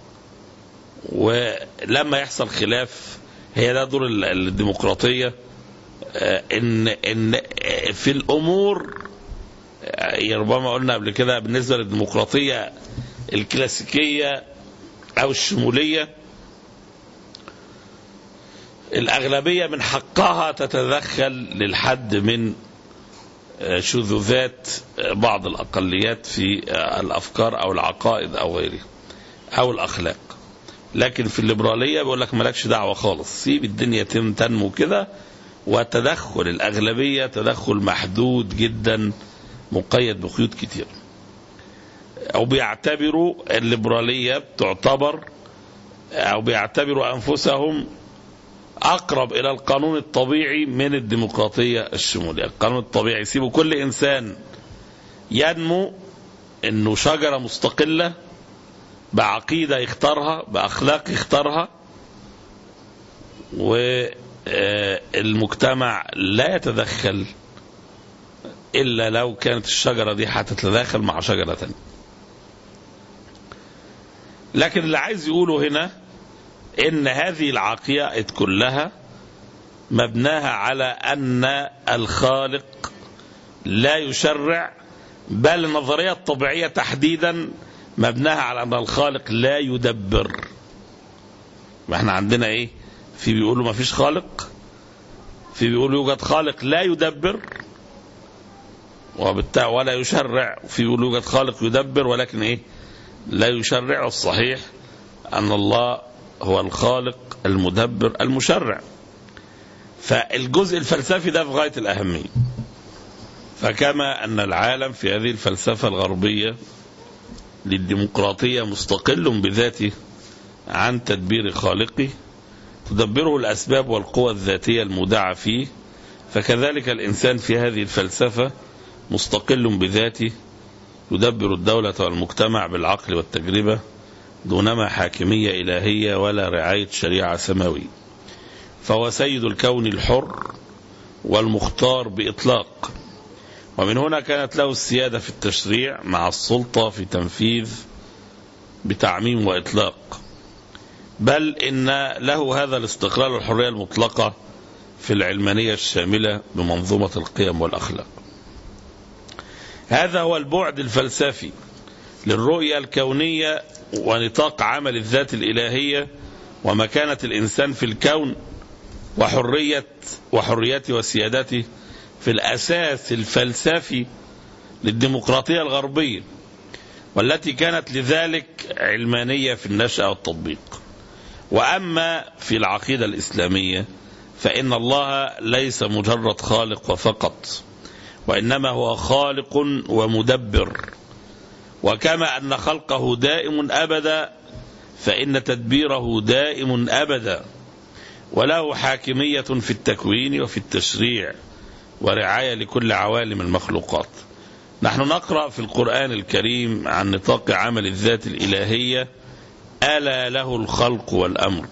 ولما يحصل خلاف هي ده دور ال- الديمقراطيه آه، ان ان آه، في الامور آه، ربما قلنا قبل كده بالنسبه للديمقراطيه الكلاسيكيه او الشموليه الاغلبيه من حقها تتدخل للحد من آه، شذوذات آه، بعض الاقليات في آه، الافكار او العقائد او غيرها او الاخلاق لكن في الليبراليه بيقول لك مالكش دعوه خالص سيب الدنيا تم تنمو كده وتدخل الاغلبيه تدخل محدود جدا مقيد بقيود كتير او بيعتبروا الليبراليه بتعتبر او بيعتبروا انفسهم اقرب الى القانون الطبيعي من الديمقراطيه الشموليه القانون الطبيعي يسيبوا كل انسان ينمو انه شجره مستقله بعقيده يختارها باخلاق يختارها والمجتمع لا يتدخل الا لو كانت الشجره دي هتتداخل مع شجره تانية لكن اللي عايز يقوله هنا ان هذه العقائد كلها مبناها على ان الخالق لا يشرع بل النظريه الطبيعيه تحديدا مبناها على ان الخالق لا يدبر ما احنا عندنا ايه في بيقولوا ما فيش خالق في بيقولوا يوجد خالق لا يدبر وبالتالي ولا يشرع في بيقولوا يوجد خالق يدبر ولكن ايه لا يشرع الصحيح ان الله هو الخالق المدبر المشرع فالجزء الفلسفي ده في غايه الاهميه فكما ان العالم في هذه الفلسفه الغربيه للديمقراطية مستقل بذاته عن تدبير خالقه تدبره الأسباب والقوى الذاتية المودعة فيه فكذلك الإنسان في هذه الفلسفة مستقل بذاته يدبر الدولة والمجتمع بالعقل والتجربة دونما حاكمية إلهية ولا رعاية شريعة سماوية فهو سيد الكون الحر والمختار بإطلاق ومن هنا كانت له السيادة في التشريع مع السلطة في تنفيذ بتعميم وإطلاق بل إن له هذا الاستقلال والحرية المطلقة في العلمانية الشاملة بمنظومة القيم والأخلاق هذا هو البعد الفلسفي للرؤية الكونية ونطاق عمل الذات الإلهية ومكانة الإنسان في الكون وحرية وحريته وسيادته في الأساس الفلسفي للديمقراطية الغربية والتي كانت لذلك علمانية في النشأة والتطبيق وأما في العقيدة الإسلامية فإن الله ليس مجرد خالق وفقط وإنما هو خالق ومدبر وكما أن خلقه دائم أبدا فإن تدبيره دائم أبدا وله حاكمية في التكوين وفي التشريع ورعاية لكل عوالم المخلوقات نحن نقرأ في القرآن الكريم عن نطاق عمل الذات الإلهية ألا له الخلق والأمر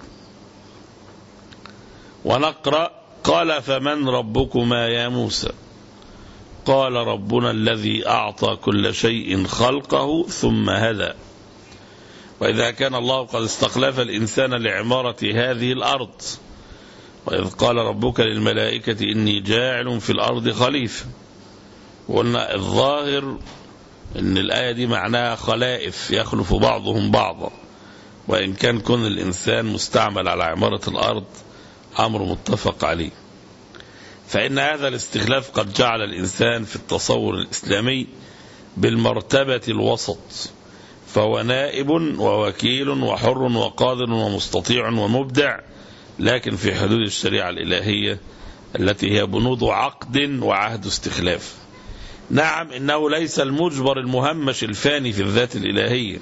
ونقرأ قال فمن ربكما يا موسى قال ربنا الذي أعطى كل شيء خلقه ثم هدى وإذا كان الله قد استخلف الإنسان لعمارة هذه الأرض وإذ قال ربك للملائكة إني جاعل في الأرض خليفة وقلنا الظاهر أن الآية دي معناها خلائف يخلف بعضهم بعضا وإن كان كون الإنسان مستعمل على عمارة الأرض أمر متفق عليه فإن هذا الاستخلاف قد جعل الإنسان في التصور الإسلامي بالمرتبة الوسط فهو نائب ووكيل وحر وقادر ومستطيع ومبدع لكن في حدود الشريعة الإلهية التي هي بنود عقد وعهد استخلاف نعم إنه ليس المجبر المهمش الفاني في الذات الإلهية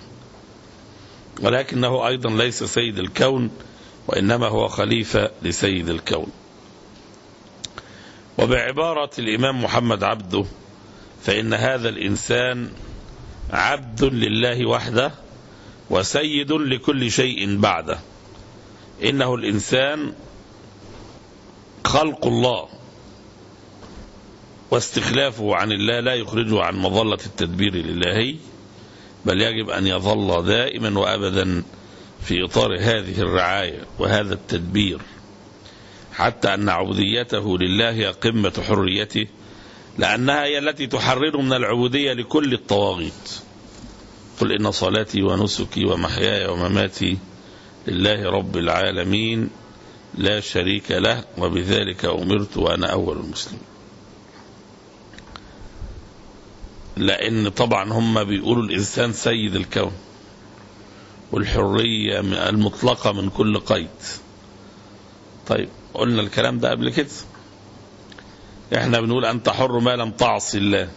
ولكنه أيضا ليس سيد الكون وإنما هو خليفة لسيد الكون وبعبارة الإمام محمد عبده فإن هذا الإنسان عبد لله وحده وسيد لكل شيء بعده إنه الإنسان خلق الله واستخلافه عن الله لا يخرجه عن مظلة التدبير الإلهي بل يجب أن يظل دائما وأبدا في إطار هذه الرعاية وهذا التدبير حتى أن عبوديته لله هي قمة حريته لأنها هي التي تحرره من العبودية لكل الطواغيت قل إن صلاتي ونسكي ومحياي ومماتي لله رب العالمين لا شريك له وبذلك أمرت وأنا أول المسلمين لأن طبعا هم بيقولوا الإنسان سيد الكون والحرية المطلقة من كل قيد طيب قلنا الكلام ده قبل كده احنا بنقول أنت حر ما لم تعص الله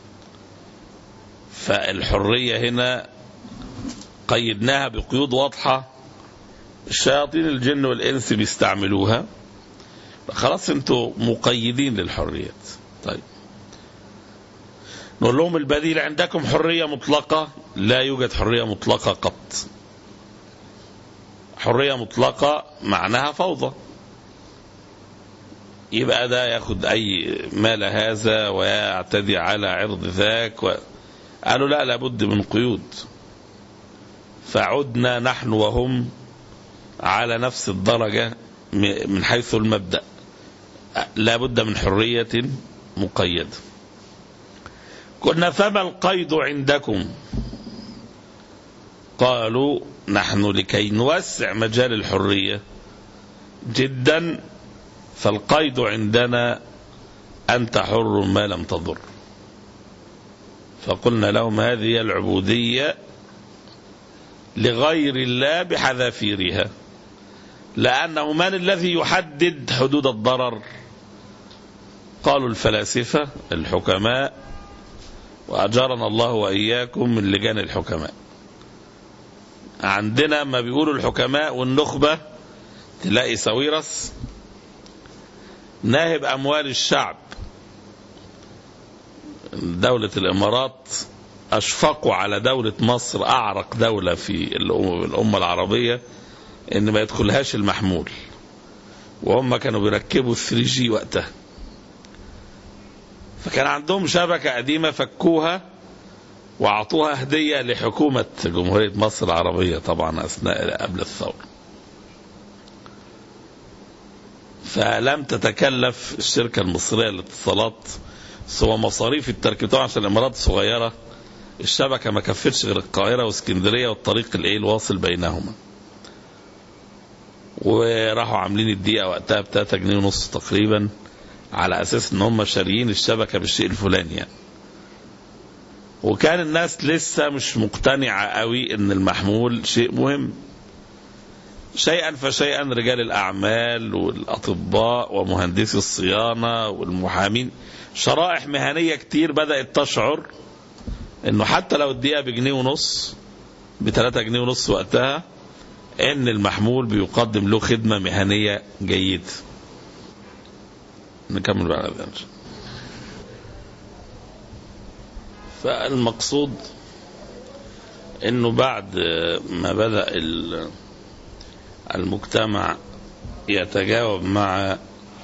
فالحرية هنا قيدناها بقيود واضحة الشياطين الجن والإنس بيستعملوها خلاص انتوا مقيدين للحريات طيب نقول لهم البديل عندكم حرية مطلقة لا يوجد حرية مطلقة قط حرية مطلقة معناها فوضى يبقى ده ياخد أي مال هذا ويعتدي على عرض ذاك و... قالوا لا لابد من قيود فعدنا نحن وهم على نفس الدرجة من حيث المبدأ لابد من حرية مقيدة قلنا فما القيد عندكم قالوا نحن لكي نوسع مجال الحرية جدا فالقيد عندنا أنت حر ما لم تضر فقلنا لهم هذه العبودية لغير الله بحذافيرها لأنه من الذي يحدد حدود الضرر قالوا الفلاسفة الحكماء وأجارنا الله وإياكم من لجان الحكماء عندنا ما بيقولوا الحكماء والنخبة تلاقي ساويرس ناهب أموال الشعب دولة الإمارات أشفقوا على دولة مصر أعرق دولة في الأم- الأمة العربية إن ما يدخلهاش المحمول وهم كانوا بيركبوا 3 جي وقتها فكان عندهم شبكة قديمة فكوها وأعطوها هدية لحكومة جمهورية مصر العربية طبعا أثناء قبل الثورة فلم تتكلف الشركة المصرية للاتصالات سوى مصاريف التركيب طبعا عشان الإمارات صغيرة الشبكة ما كفتش غير القاهرة واسكندرية والطريق الايه الواصل بينهما وراحوا عاملين الدقيقة وقتها ب 3 جنيه ونص تقريبا على أساس إن هم شاريين الشبكة بالشيء الفلاني يعني وكان الناس لسه مش مقتنعة قوي إن المحمول شيء مهم شيئا فشيئا رجال الأعمال والأطباء ومهندسي الصيانة والمحامين شرائح مهنية كتير بدأت تشعر إنه حتى لو الدقيقة بجنيه ونص بثلاثة جنيه ونص وقتها إن المحمول بيقدم له خدمة مهنية جيدة نكمل بعد ذلك فالمقصود انه بعد ما بدأ ال- المجتمع يتجاوب مع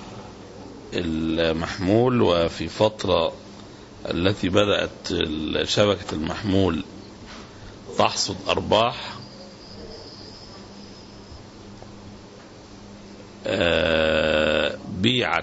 المحمول وفي فترة التي بدأت ال- شبكة المحمول تحصد أرباح آه، بيعت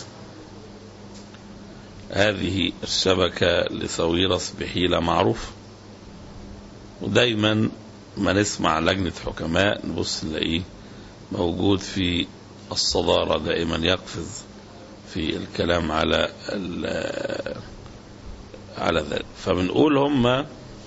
هذه الشبكة لساويرس بحيلة معروفة ودايما ما نسمع لجنة حكماء نبص نلاقيه موجود في الصدارة دائما يقفز في الكلام على ال- على ذلك فبنقول هم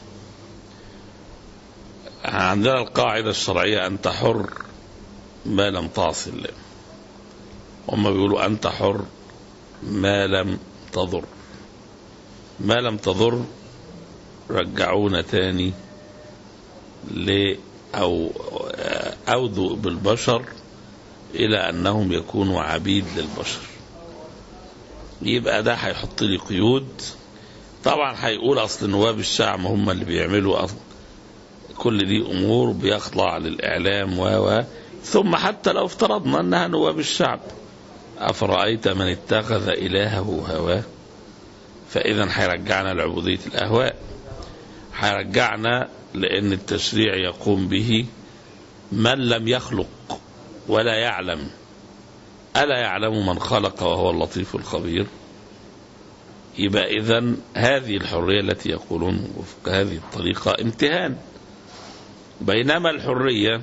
عندنا القاعدة الشرعية أنت حر ما لم تعصي الله هم بيقولوا أنت حر ما لم تضر ما لم تضر رجعونا تاني ل أو أودوا بالبشر إلى أنهم يكونوا عبيد للبشر يبقى ده هيحط لي قيود طبعا هيقول أصل نواب الشعب هم اللي بيعملوا أصل كل دي أمور بيخضع للإعلام و و ثم حتى لو افترضنا أنها نواب الشعب أفرأيت من اتخذ إلهه هواه فإذا هيرجعنا لعبودية الأهواء هيرجعنا لأن التشريع يقوم به من لم يخلق ولا يعلم ألا يعلم من خلق وهو اللطيف الخبير يبقى إذا هذه الحرية التي يقولون وفق هذه الطريقة امتهان بينما الحرية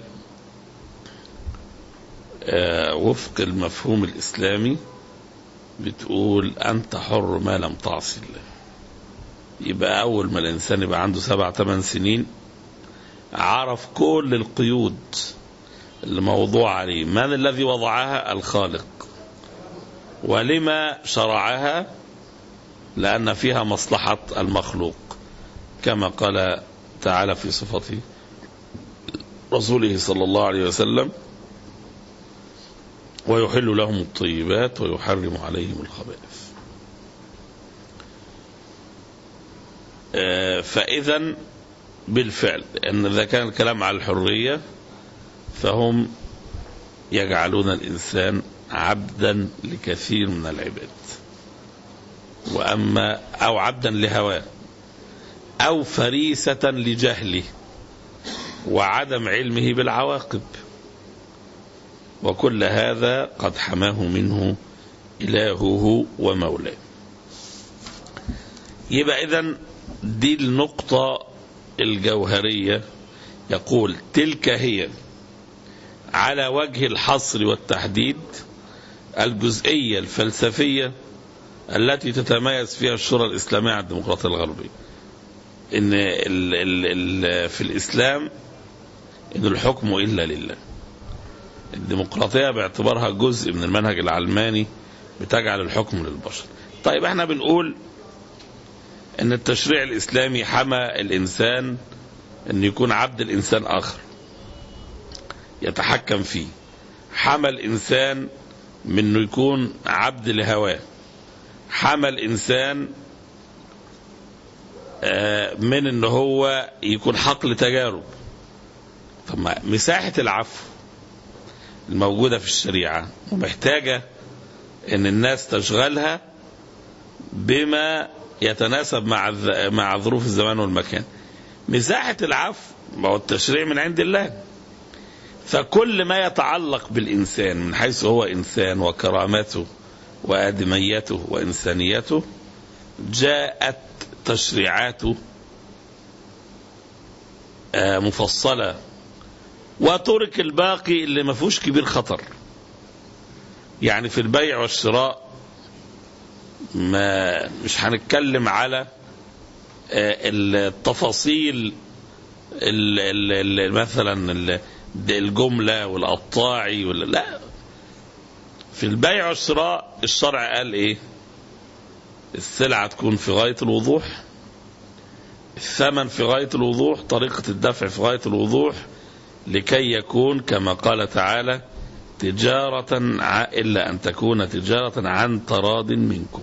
آه، وفق المفهوم الإسلامي بتقول أنت حر ما لم تعصي الله يبقى أول ما الإنسان يبقى عنده سبع ثمان سنين عرف كل القيود اللي موضوع عليه من الذي وضعها الخالق ولما شرعها لأن فيها مصلحة المخلوق كما قال تعالى في صفته رسوله صلى الله عليه وسلم ويحل لهم الطيبات ويحرم عليهم الخبائث آه، فإذا بالفعل أن إذا كان الكلام على الحرية فهم يجعلون الإنسان عبدا لكثير من العباد وأما أو عبدا لهواه أو فريسة لجهله وعدم علمه بالعواقب وكل هذا قد حماه منه إلهه ومولاه يبقى إذن دي النقطة الجوهرية يقول تلك هي على وجه الحصر والتحديد الجزئية الفلسفية التي تتميز فيها الشورى الإسلامية عن الديمقراطية الغربية إن ال ال ال في الإسلام إن الحكم إلا لله الديمقراطية باعتبارها جزء من المنهج العلماني بتجعل الحكم للبشر طيب احنا بنقول ان التشريع الاسلامي حمى الانسان ان يكون عبد الانسان اخر يتحكم فيه حمى الإنسان من انه يكون عبد لهواه حمى الإنسان آه، من ان هو يكون حقل تجارب طب ما مساحة العفو الموجودة في الشريعة ومحتاجة ان الناس تشغلها بما يتناسب مع الذ- مع ظروف الزمان والمكان مساحة العفو ما هو التشريع من عند الله فكل ما يتعلق بالإنسان من حيث هو إنسان وكرامته وآدميته وإنسانيته جاءت تشريعاته آه، مفصلة وترك الباقي اللي ما فيهوش كبير خطر يعني في البيع والشراء ما مش هنتكلم على آه، التفاصيل ال- ال- ال- مثلا ال- الجملة والقطاعي ولا لا في البيع والشراء الشرع قال ايه السلعة تكون في غاية الوضوح الثمن في غاية الوضوح طريقة الدفع في غاية الوضوح لكي يكون كما قال تعالى تجارة ع- إلا أن تكون تجارة عن تراض منكم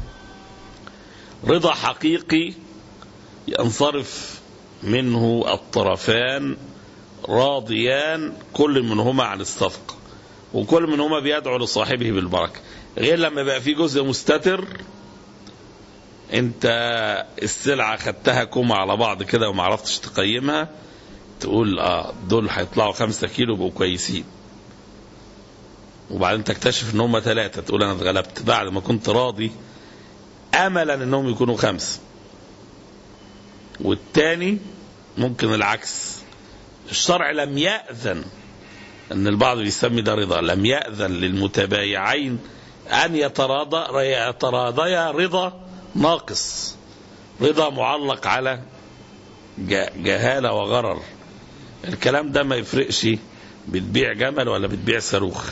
رضا حقيقي ينصرف منه الطرفان راضيان كل منهما عن الصفقة وكل منهما بيدعو لصاحبه بالبركة غير لما يبقى في جزء مستتر انت السلعة خدتها كوم على بعض كده وما عرفتش تقيمها تقول اه دول هيطلعوا خمسة كيلو يبقوا كويسين وبعدين تكتشف ان هم ثلاثة تقول انا اتغلبت بعد ما كنت راضي املا انهم يكونوا خمسة والتاني ممكن العكس الشرع لم يأذن ان البعض بيسمي ده رضا لم يأذن للمتبايعين ان يتراضى يتراضيا رضا ناقص رضا معلق على ج- جهالة وغرر الكلام ده ما يفرقش بتبيع جمل ولا بتبيع صاروخ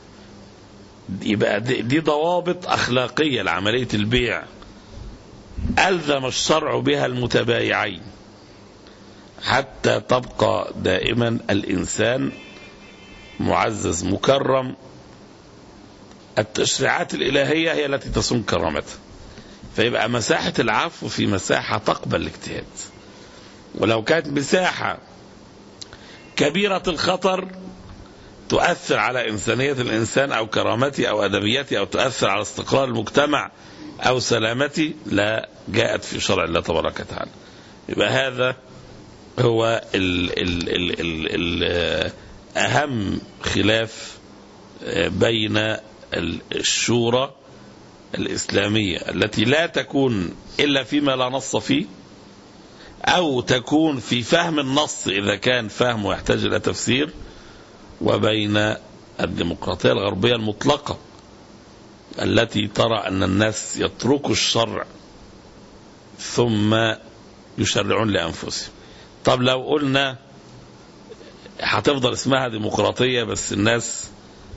يبقى دي دي ضوابط أخلاقية لعملية البيع ألزم الشرع بها المتبايعين حتى تبقى دائما الإنسان معزز مكرم التشريعات الإلهية هي التي تصون كرامته فيبقى مساحة العفو في مساحة تقبل الاجتهاد ولو كانت مساحة كبيرة الخطر تؤثر على إنسانية الإنسان أو كرامته أو أدبيته أو تؤثر على استقرار المجتمع أو سلامته لا جاءت في شرع الله تبارك وتعالى يبقى هذا هو ال ال ال ال ال أهم خلاف بين ال- الشورى الإسلامية التي لا تكون إلا فيما لا نص فيه أو تكون في فهم النص إذا كان فهمه يحتاج إلى تفسير وبين الديمقراطية الغربية المطلقة التي ترى أن الناس يتركوا الشرع ثم يشرعون لأنفسهم طب لو قلنا هتفضل اسمها ديمقراطية بس الناس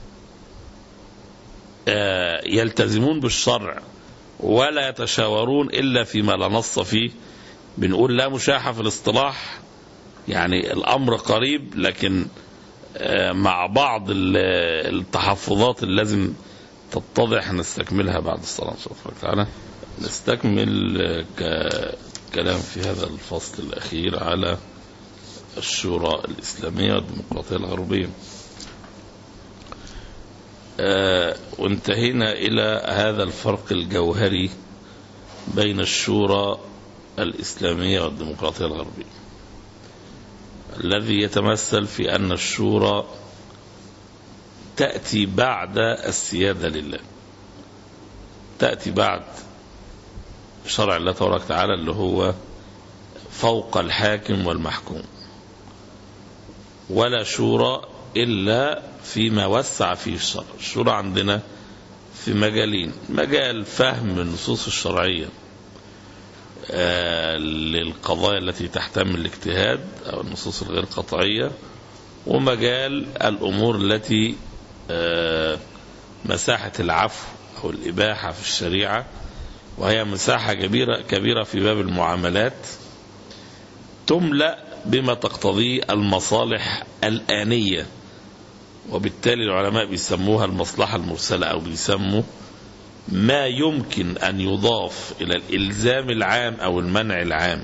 آه، يلتزمون بالشرع ولا يتشاورون إلا فيما لا نص فيه بنقول لا مشاحة في الاصطلاح يعني الأمر قريب لكن آه، مع بعض ال- التحفظات اللي لازم تتضح نستكملها بعد الصلاة إن شاء الله تعالى نستكمل آه، ك- كلام في هذا الفصل الأخير على الشورى الإسلامية والديمقراطية الغربية آه، وانتهينا إلى هذا الفرق الجوهري بين الشورى الإسلامية والديمقراطية الغربية الذي يتمثل في أن الشورى تأتي بعد السيادة لله تأتي بعد شرع الله تبارك وتعالى اللي هو فوق الحاكم والمحكوم ولا شورى إلا فيما وسع فيه الشرع الشورى عندنا في مجالين مجال فهم النصوص الشرعية آه، للقضايا التي تحتمل الاجتهاد أو النصوص الغير قطعية ومجال الأمور التي آه، مساحة العفو أو الإباحة في الشريعة وهي مساحة كبيرة كبيرة في باب المعاملات تملأ بما تقتضيه المصالح الآنية وبالتالي العلماء بيسموها المصلحة المرسلة أو بيسموا ما يمكن أن يضاف إلى الإلزام العام أو المنع العام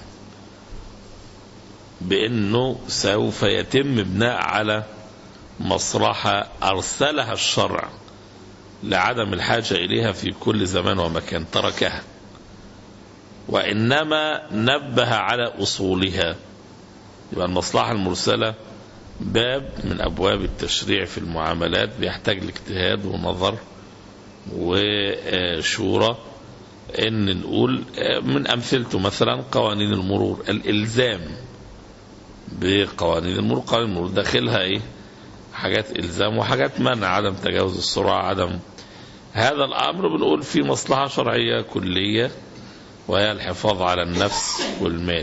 بأنه سوف يتم بناء على مصلحة أرسلها الشرع لعدم الحاجة إليها في كل زمان ومكان تركها وإنما نبه على أصولها يبقى المصلحة المرسلة باب من أبواب التشريع في المعاملات بيحتاج لاجتهاد ونظر وشورى ان نقول من امثلته مثلا قوانين المرور الالزام بقوانين المرور قوانين المرور داخلها ايه حاجات الزام وحاجات منع عدم تجاوز السرعه عدم هذا الامر بنقول فيه مصلحه شرعيه كليه وهي الحفاظ على النفس والمال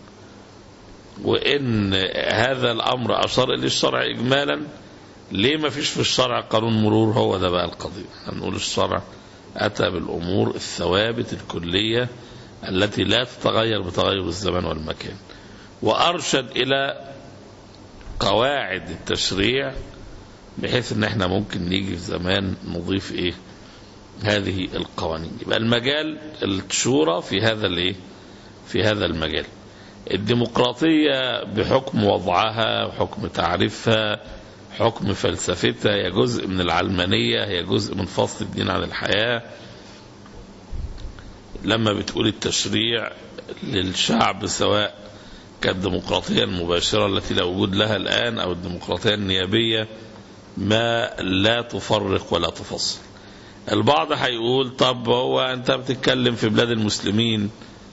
وان هذا الامر اشار اليه الشرع اجمالا ليه ما فيش في الشرع قانون مرور هو ده بقى القضيه هنقول الشرع اتى بالامور الثوابت الكليه التي لا تتغير بتغير الزمان والمكان وارشد الى قواعد التشريع بحيث ان احنا ممكن نيجي في زمان نضيف ايه هذه القوانين يبقى المجال الشورى في هذا الايه في هذا المجال الديمقراطية بحكم وضعها وحكم تعريفها حكم فلسفتها هي جزء من العلمانية هي جزء من فصل الدين عن الحياة لما بتقول التشريع للشعب سواء كالديمقراطية المباشرة التي لا وجود لها الآن أو الديمقراطية النيابية ما لا تفرق ولا تفصل البعض هيقول طب هو أنت بتتكلم في بلاد المسلمين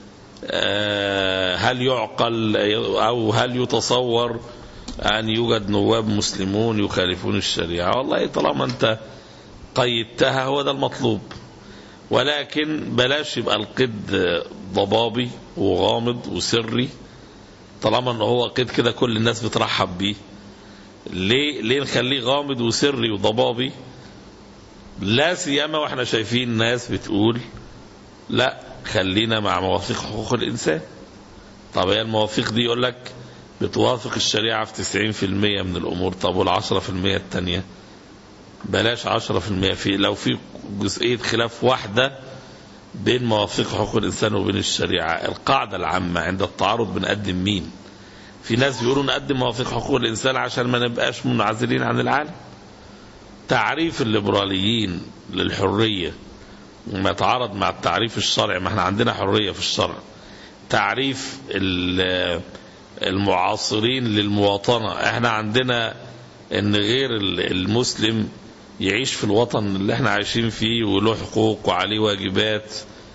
هل يعقل أو هل يتصور أن يوجد نواب مسلمون يخالفون الشريعة والله طالما أنت قيدتها هو ده المطلوب ولكن بلاش يبقى القيد ضبابي وغامض وسري طالما ان هو قيد كده كل الناس بترحب بيه ليه ليه نخليه غامض وسري وضبابي لا سيما واحنا شايفين ناس بتقول لا خلينا مع مواثيق حقوق الانسان طب هي المواثيق دي يقول لك بتوافق الشريعه في 90% من الامور طب وال 10% الثانيه بلاش 10% في لو في جزئيه خلاف واحده بين مواثيق حقوق الانسان وبين الشريعه القاعده العامه عند التعارض بنقدم مين في ناس بيقولوا نقدم مواثيق حقوق الانسان عشان ما نبقاش منعزلين عن العالم تعريف الليبراليين للحريه ما يتعارض مع التعريف الشرعي ما احنا عندنا حريه في الشرع تعريف المعاصرين للمواطنه احنا عندنا ان غير المسلم يعيش في الوطن اللي احنا عايشين فيه وله حقوق وعليه واجبات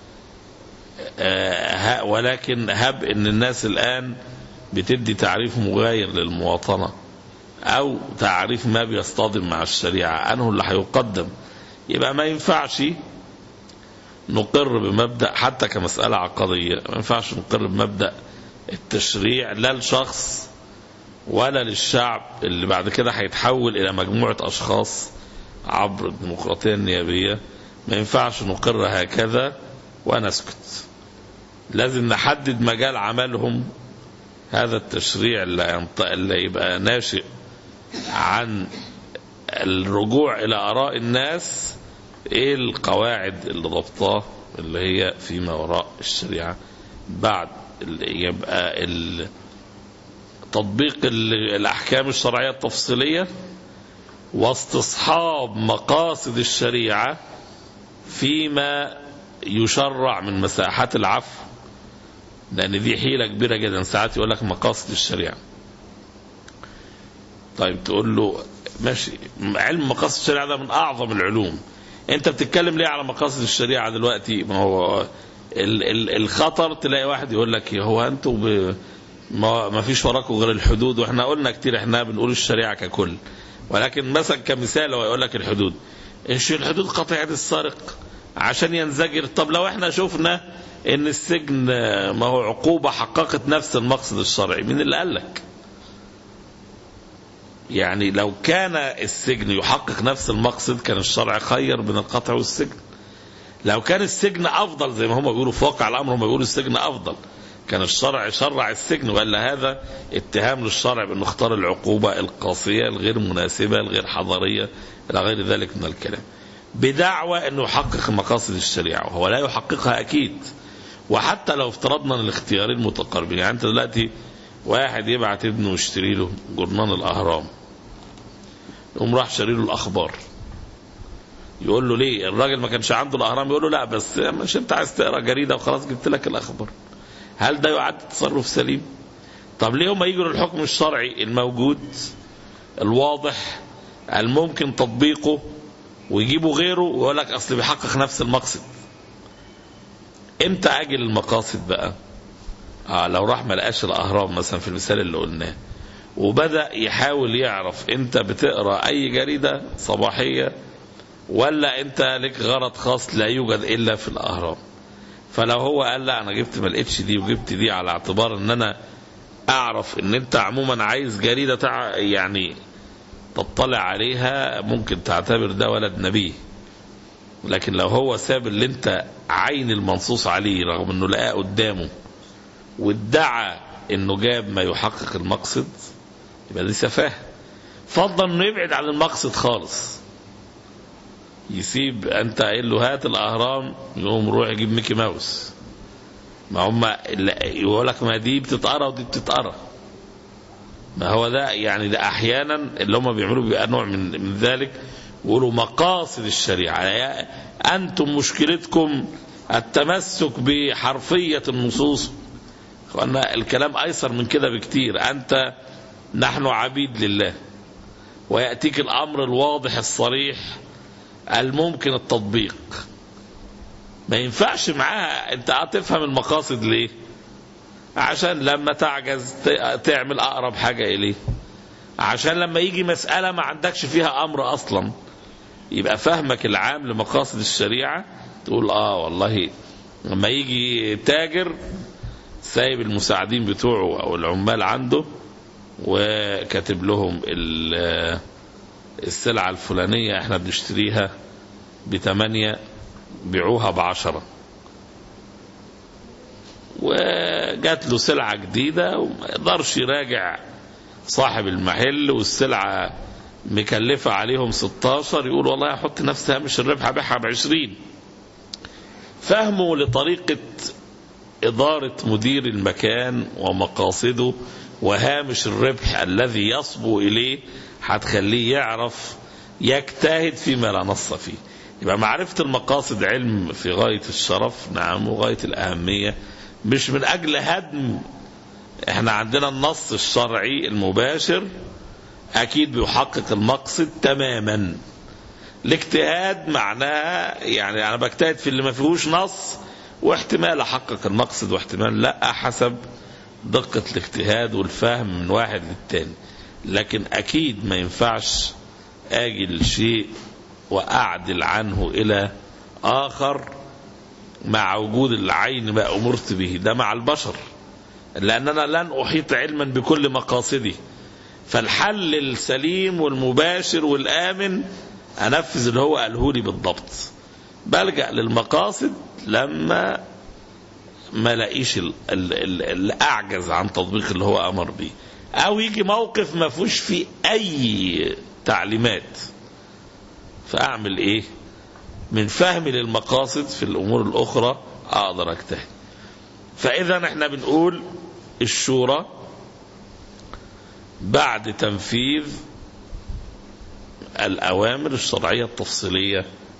آه ولكن هب ان الناس الان بتدي تعريف مغاير للمواطنة او تعريف ما بيصطدم مع الشريعة انه اللي هيقدم يبقى ما ينفعش نقر بمبدأ حتى كمسألة عقدية ما ينفعش نقر بمبدأ التشريع لا لشخص ولا للشعب اللي بعد كده هيتحول الى مجموعة اشخاص عبر الديمقراطية النيابية ما ينفعش نقر هكذا ونسكت لازم نحدد مجال عملهم هذا التشريع اللي, ينط... اللي يبقى ناشئ عن الرجوع إلى آراء الناس إيه القواعد اللي ضبطاه اللي هي فيما وراء الشريعة بعد يبقى تطبيق الأحكام الشرعية التفصيلية واستصحاب مقاصد الشريعة فيما يشرع من مساحات العفو لأن دي حيلة كبيرة جدا ساعات يقول لك مقاصد الشريعة طيب تقول له ماشي علم مقاصد الشريعة ده من أعظم العلوم أنت بتتكلم ليه على مقاصد الشريعة دلوقتي ما هو ال ال الخطر تلاقي واحد يقول لك هو أنتوا ب ما, ما فيش وراكم غير الحدود واحنا قلنا كتير احنا بنقول الشريعة ككل ولكن مثلا كمثال هو يقول لك الحدود ايش الحدود قطيعة السارق عشان ينزجر طب لو احنا شفنا ان السجن ما هو عقوبة حققت نفس المقصد الشرعي مين اللي قال لك يعني لو كان السجن يحقق نفس المقصد كان الشرع خير بين القطع والسجن لو كان السجن افضل زي ما هم بيقولوا في واقع الامر هم بيقولوا السجن افضل كان الشرع شرع السجن ولا هذا اتهام للشرع بانه اختار العقوبه القاسيه الغير مناسبه الغير حضاريه الى غير ذلك من الكلام. بدعوى انه يحقق مقاصد الشريعه وهو لا يحققها اكيد. وحتى لو افترضنا ان الاختيارين متقاربين يعني انت دلوقتي واحد يبعت ابنه يشتري له جرنان الاهرام يقوم راح شاري له الاخبار يقول له ليه الراجل ما كانش عنده الاهرام يقول له لا بس مش انت عايز تقرا جريده وخلاص جبت لك الاخبار هل ده يعد تصرف سليم طب ليه هم يجروا الحكم الشرعي الموجود الواضح الممكن تطبيقه ويجيبوا غيره ويقول لك اصل بيحقق نفس المقصد امتى اجل المقاصد بقى اه لو راح ما لقاش الاهرام مثلا في المثال اللي قلناه وبدا يحاول يعرف انت بتقرا اي جريده صباحيه ولا انت لك غرض خاص لا يوجد الا في الاهرام فلو هو قال لا انا جبت ما لقيتش دي وجبت دي على اعتبار ان انا اعرف ان انت عموما عايز جريده تع... يعني تطلع عليها ممكن تعتبر ده ولد نبي لكن لو هو ساب اللي انت عين المنصوص عليه رغم انه لقاه قدامه وادعى انه جاب ما يحقق المقصد يبقى دي سفاهه فضل انه يبعد عن المقصد خالص يسيب انت قايل له هات الاهرام يقوم روح يجيب ميكي ماوس ما هم يقول لك ما دي بتتقرا ودي بتتقرا ما هو ده يعني ده احيانا اللي هم بيعملوا بيبقى نوع من من ذلك يقولوا مقاصد الشريعه يعني انتم مشكلتكم التمسك بحرفيه النصوص وان الكلام ايسر من كده بكتير انت نحن عبيد لله وياتيك الامر الواضح الصريح الممكن التطبيق ما ينفعش معاها انت هتفهم المقاصد ليه عشان لما تعجز تعمل اقرب حاجه اليه عشان لما يجي مساله ما عندكش فيها امر اصلا يبقى فهمك العام لمقاصد الشريعه تقول اه والله لما يجي تاجر سايب المساعدين بتوعه او العمال عنده وكاتب لهم السلعة الفلانية احنا بنشتريها بثمانية بيعوها بعشرة وجات له سلعة جديدة وما يقدرش يراجع صاحب المحل والسلعة مكلفة عليهم 16 يقول والله هحط نفس هامش الربح ابيعها ب 20 فهمه لطريقة إدارة مدير المكان ومقاصده وهامش الربح الذي يصبو إليه هتخليه يعرف يجتهد فيما لا نص فيه يبقى معرفة المقاصد علم في غاية الشرف نعم وغاية الأهمية مش من أجل هدم احنا عندنا النص الشرعي المباشر أكيد بيحقق المقصد تماما الاجتهاد معناها يعني أنا بجتهد في اللي ما فيهوش نص واحتمال أحقق المقصد واحتمال لا حسب دقة الاجتهاد والفهم من واحد للتاني لكن أكيد ما ينفعش آجي الشيء وأعدل عنه إلى آخر مع وجود العين ما أمرت به ده مع البشر لأننا لن أحيط علما بكل مقاصدي فالحل السليم والمباشر والآمن أنفذ اللي هو قاله لي بالضبط بلجأ للمقاصد لما ما لاقيش اللي أعجز عن تطبيق اللي هو أمر به أو يجي موقف ما فيهوش فيه أي تعليمات فأعمل إيه من فهمي للمقاصد في الأمور الأخرى أقدر أجتهد فإذا احنا بنقول الشورى بعد تنفيذ الأوامر الشرعية التفصيلية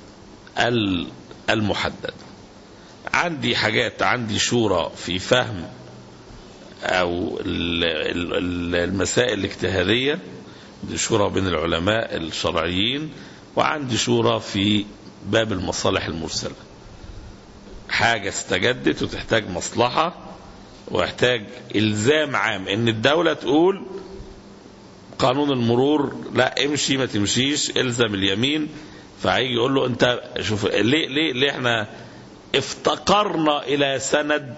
المحددة عندي حاجات عندي شورى في فهم أو المسائل الاجتهادية دي شورى بين العلماء الشرعيين وعندي شورى في باب المصالح المرسلة حاجة استجدت وتحتاج مصلحة ويحتاج إلزام عام إن الدولة تقول قانون المرور لا امشي ما تمشيش الزم اليمين فهيجي يقول له انت شوف ليه ليه ليه احنا افتقرنا الى سند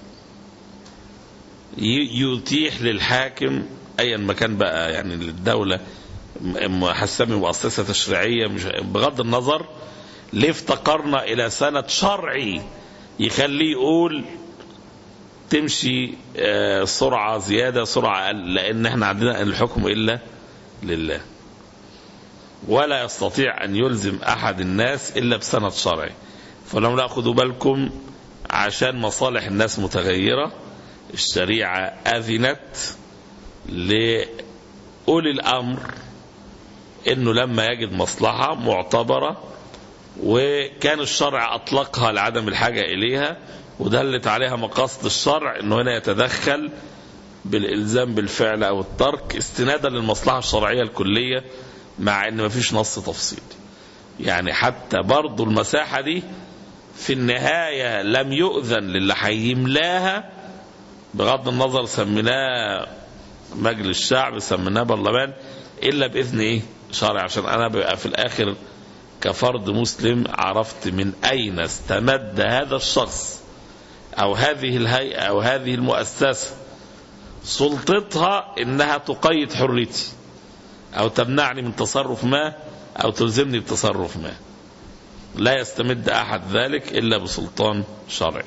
يتيح للحاكم ايا ما كان بقى يعني للدوله محسمه مؤسسه تشريعيه مش بغض النظر ليه افتقرنا الى سند شرعي يخليه يقول تمشي آه، سرعة زيادة سرعة أقل لأن احنا عندنا الحكم إلا لله ولا يستطيع أن يلزم أحد الناس إلا بسند شرعي فلو نأخذ بالكم عشان مصالح الناس متغيرة الشريعة أذنت لأولي الأمر أنه لما يجد مصلحة معتبرة وكان الشرع أطلقها لعدم الحاجة إليها ودلت عليها مقاصد الشرع أنه هنا يتدخل بالإلزام بالفعل أو الترك استنادا للمصلحة الشرعية الكلية مع أن مفيش نص تفصيلي يعني حتى برضو المساحة دي في النهاية لم يؤذن للي هيملاها بغض النظر سميناه مجلس الشعب سميناه برلمان إلا بإذن إيه شرع عشان أنا بقى في الآخر كفرد مسلم عرفت من أين استمد هذا الشخص أو هذه الهيئة أو هذه المؤسسة سلطتها إنها تقيد حريتي أو تمنعني من تصرف ما أو تلزمني بتصرف ما لا يستمد أحد ذلك إلا بسلطان شرعي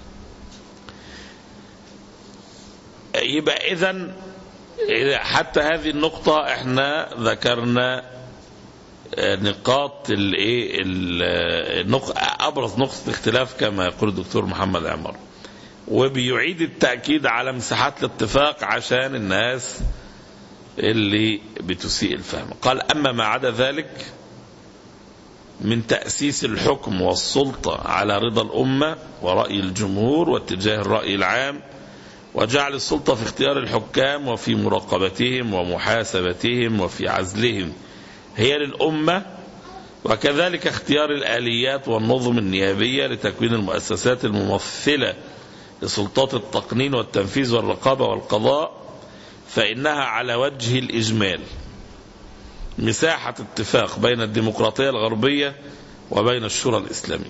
يبقى إذن حتى هذه النقطة احنا ذكرنا نقاط الايه ابرز نقطة اختلاف كما يقول الدكتور محمد عمر وبيعيد التأكيد على مساحات الاتفاق عشان الناس اللي بتسيء الفهم قال أما ما عدا ذلك من تأسيس الحكم والسلطة على رضا الأمة ورأي الجمهور واتجاه الرأي العام وجعل السلطة في اختيار الحكام وفي مراقبتهم ومحاسبتهم وفي عزلهم هي للأمة وكذلك اختيار الآليات والنظم النيابية لتكوين المؤسسات الممثلة لسلطات التقنين والتنفيذ والرقابة والقضاء فإنها على وجه الإجمال مساحة اتفاق بين الديمقراطية الغربية وبين الشورى الإسلامية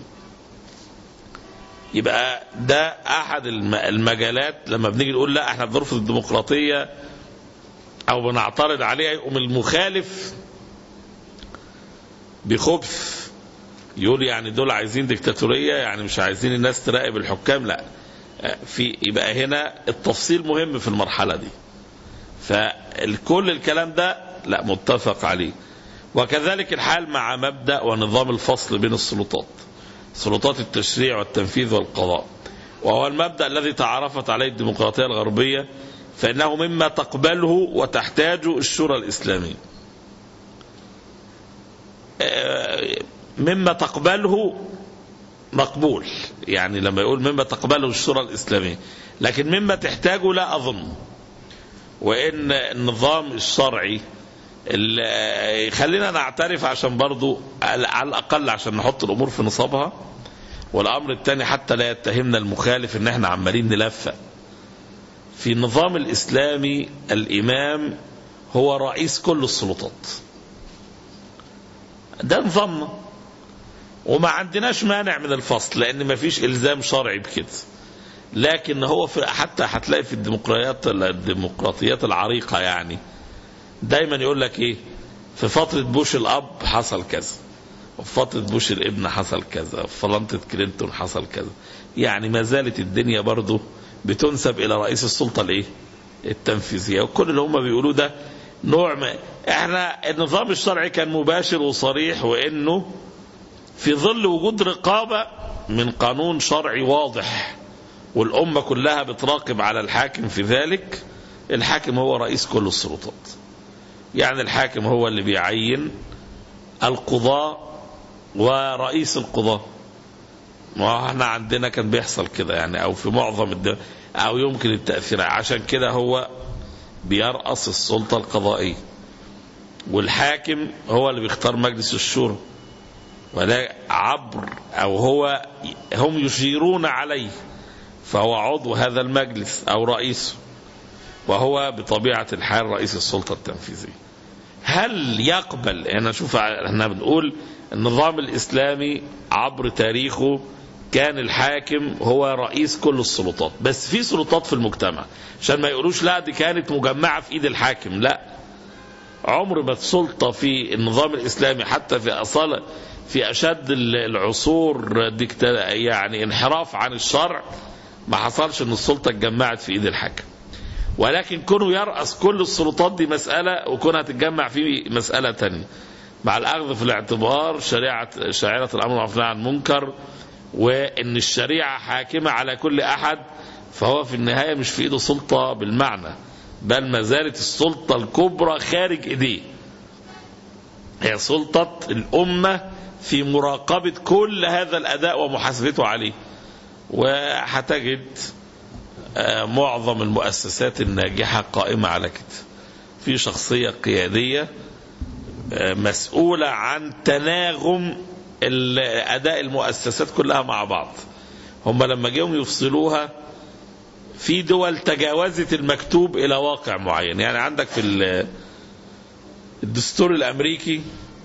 يبقى ده أحد المجالات لما بنيجي نقول لا احنا بنرفض الديمقراطية أو بنعترض عليها يقوم المخالف بخبث يقول يعني دول عايزين ديكتاتورية يعني مش عايزين الناس تراقب الحكام لا في يبقى هنا التفصيل مهم في المرحلة دي فكل الكلام ده لا متفق عليه وكذلك الحال مع مبدأ ونظام الفصل بين السلطات سلطات التشريع والتنفيذ والقضاء وهو المبدأ الذي تعرفت عليه الديمقراطية الغربية فإنه مما تقبله وتحتاجه الشورى الإسلامية مما تقبله مقبول يعني لما يقول مما تقبله الشورى الإسلامية لكن مما تحتاجه لا أظن وإن النظام الشرعي خلينا نعترف عشان برضو على الأقل عشان نحط الأمور في نصابها والأمر الثاني حتى لا يتهمنا المخالف إن احنا عمالين نلفق في النظام الإسلامي الإمام هو رئيس كل السلطات ده نظامنا وما عندناش مانع من الفصل لان ما فيش الزام شرعي بكده لكن هو في حتى هتلاقي في الديمقراطيات الديمقراطيات العريقه يعني دايما يقول لك ايه في فتره بوش الاب حصل كذا وفي فتره بوش الابن حصل كذا في فلنطه كلينتون حصل كذا يعني ما زالت الدنيا برضه بتنسب الى رئيس السلطه الايه التنفيذيه وكل اللي هم بيقولوه ده نوع ما احنا النظام الشرعي كان مباشر وصريح وانه في ظل وجود رقابة من قانون شرعي واضح والأمة كلها بتراقب على الحاكم في ذلك الحاكم هو رئيس كل السلطات يعني الحاكم هو اللي بيعين القضاء ورئيس القضاء ما احنا عندنا كان بيحصل كده يعني او في معظم الدول او يمكن التأثير عشان كده هو بيرأس السلطة القضائية والحاكم هو اللي بيختار مجلس الشورى ولا عبر او هو هم يشيرون عليه فهو عضو هذا المجلس او رئيسه وهو بطبيعه الحال رئيس السلطه التنفيذيه هل يقبل انا شوف احنا بنقول النظام الاسلامي عبر تاريخه كان الحاكم هو رئيس كل السلطات بس في سلطات في المجتمع عشان ما يقولوش لا دي كانت مجمعه في ايد الحاكم لا عمر ما السلطه في النظام الاسلامي حتى في اصاله في أشد العصور يعني انحراف عن الشرع ما حصلش ان السلطة اتجمعت في ايد الحاكم ولكن كونه يرأس كل السلطات دي مسألة وكونها تتجمع في مسألة تانية مع الأخذ في الاعتبار شريعة شريعة الأمر والنهي عن المنكر وإن الشريعة حاكمة على كل أحد فهو في النهاية مش في إيده سلطة بالمعنى بل ما زالت السلطة الكبرى خارج إيديه هي سلطة الأمة في مراقبة كل هذا الأداء ومحاسبته عليه وهتجد آه، معظم المؤسسات الناجحة قائمة على كده في شخصية قيادية آه، مسؤولة عن تناغم ال- أداء المؤسسات كلها مع بعض هم لما جيهم يفصلوها في دول تجاوزت المكتوب إلى واقع معين يعني عندك في ال- الدستور الأمريكي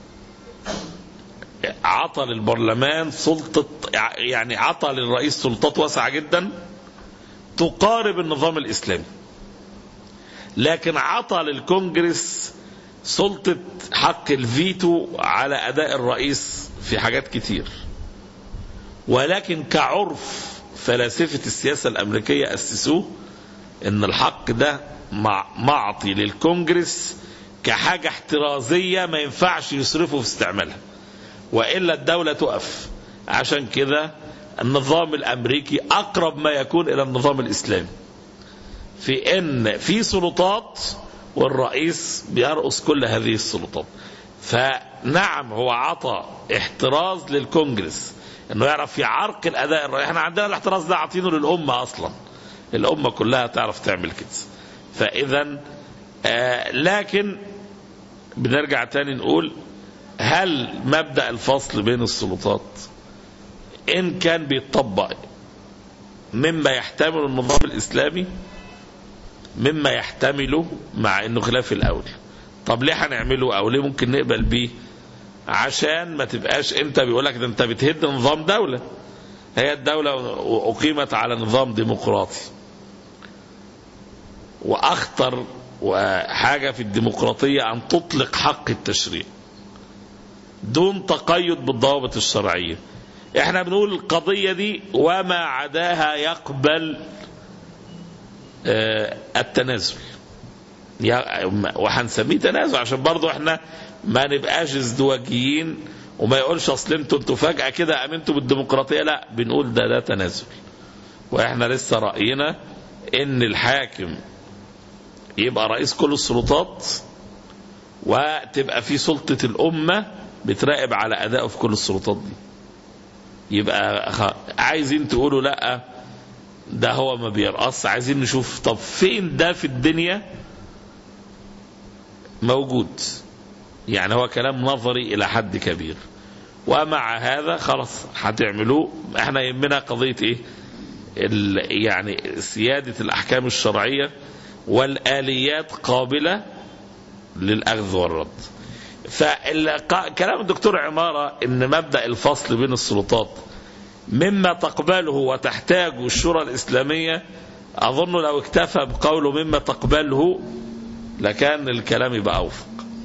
عطى للبرلمان سلطة يعني عطى للرئيس سلطات واسعة جدا تقارب النظام الإسلامي لكن عطى للكونجرس سلطة حق الفيتو على أداء الرئيس في حاجات كتير ولكن كعرف فلاسفة السياسة الأمريكية أسسوه إن الحق ده مع- معطي للكونجرس كحاجة احترازية ما ينفعش يصرفوا في استعمالها وإلا الدولة تقف عشان كده النظام الأمريكي أقرب ما يكون إلى النظام الإسلامي في إن في سلطات والرئيس بيرأس كل هذه السلطات فنعم هو عطى احتراز للكونجرس انه يعرف يعرق الاداء الرئيسي احنا عندنا الاحتراز ده عاطينه للامه اصلا الامه كلها تعرف تعمل كده فاذا آه لكن بنرجع تاني نقول هل مبدا الفصل بين السلطات ان كان بيتطبق مما يحتمل النظام الاسلامي مما يحتمله مع انه خلاف الاولى طب ليه هنعمله او ليه ممكن نقبل بيه عشان ما تبقاش انت بيقول لك ده انت بتهد نظام دوله هي الدوله اقيمت على نظام ديمقراطي واخطر وحاجه في الديمقراطيه ان تطلق حق التشريع دون تقيد بالضوابط الشرعيه احنا بنقول القضيه دي وما عداها يقبل آه، التنازل يا- وهنسميه تنازل عشان برضه احنا ما نبقاش ازدواجيين وما يقولش اصل انتوا انتوا فجاه كده امنتوا بالديمقراطيه لا بنقول ده ده تنازل واحنا لسه راينا ان الحاكم يبقى رئيس كل السلطات وتبقى في سلطه الامه بتراقب على ادائه في كل السلطات دي يبقى خ- عايزين تقولوا لا ده هو ما بيرقص عايزين نشوف طب فين ده في الدنيا موجود يعني هو كلام نظري الى حد كبير ومع هذا خلاص هتعملوه احنا يهمنا قضيه ايه ال- يعني سياده الاحكام الشرعيه والاليات قابله للاخذ والرد فكلام الدكتور عماره ان مبدا الفصل بين السلطات مما تقبله وتحتاجه الشورى الاسلاميه اظن لو اكتفى بقوله مما تقبله لكان الكلام يبقى اوفق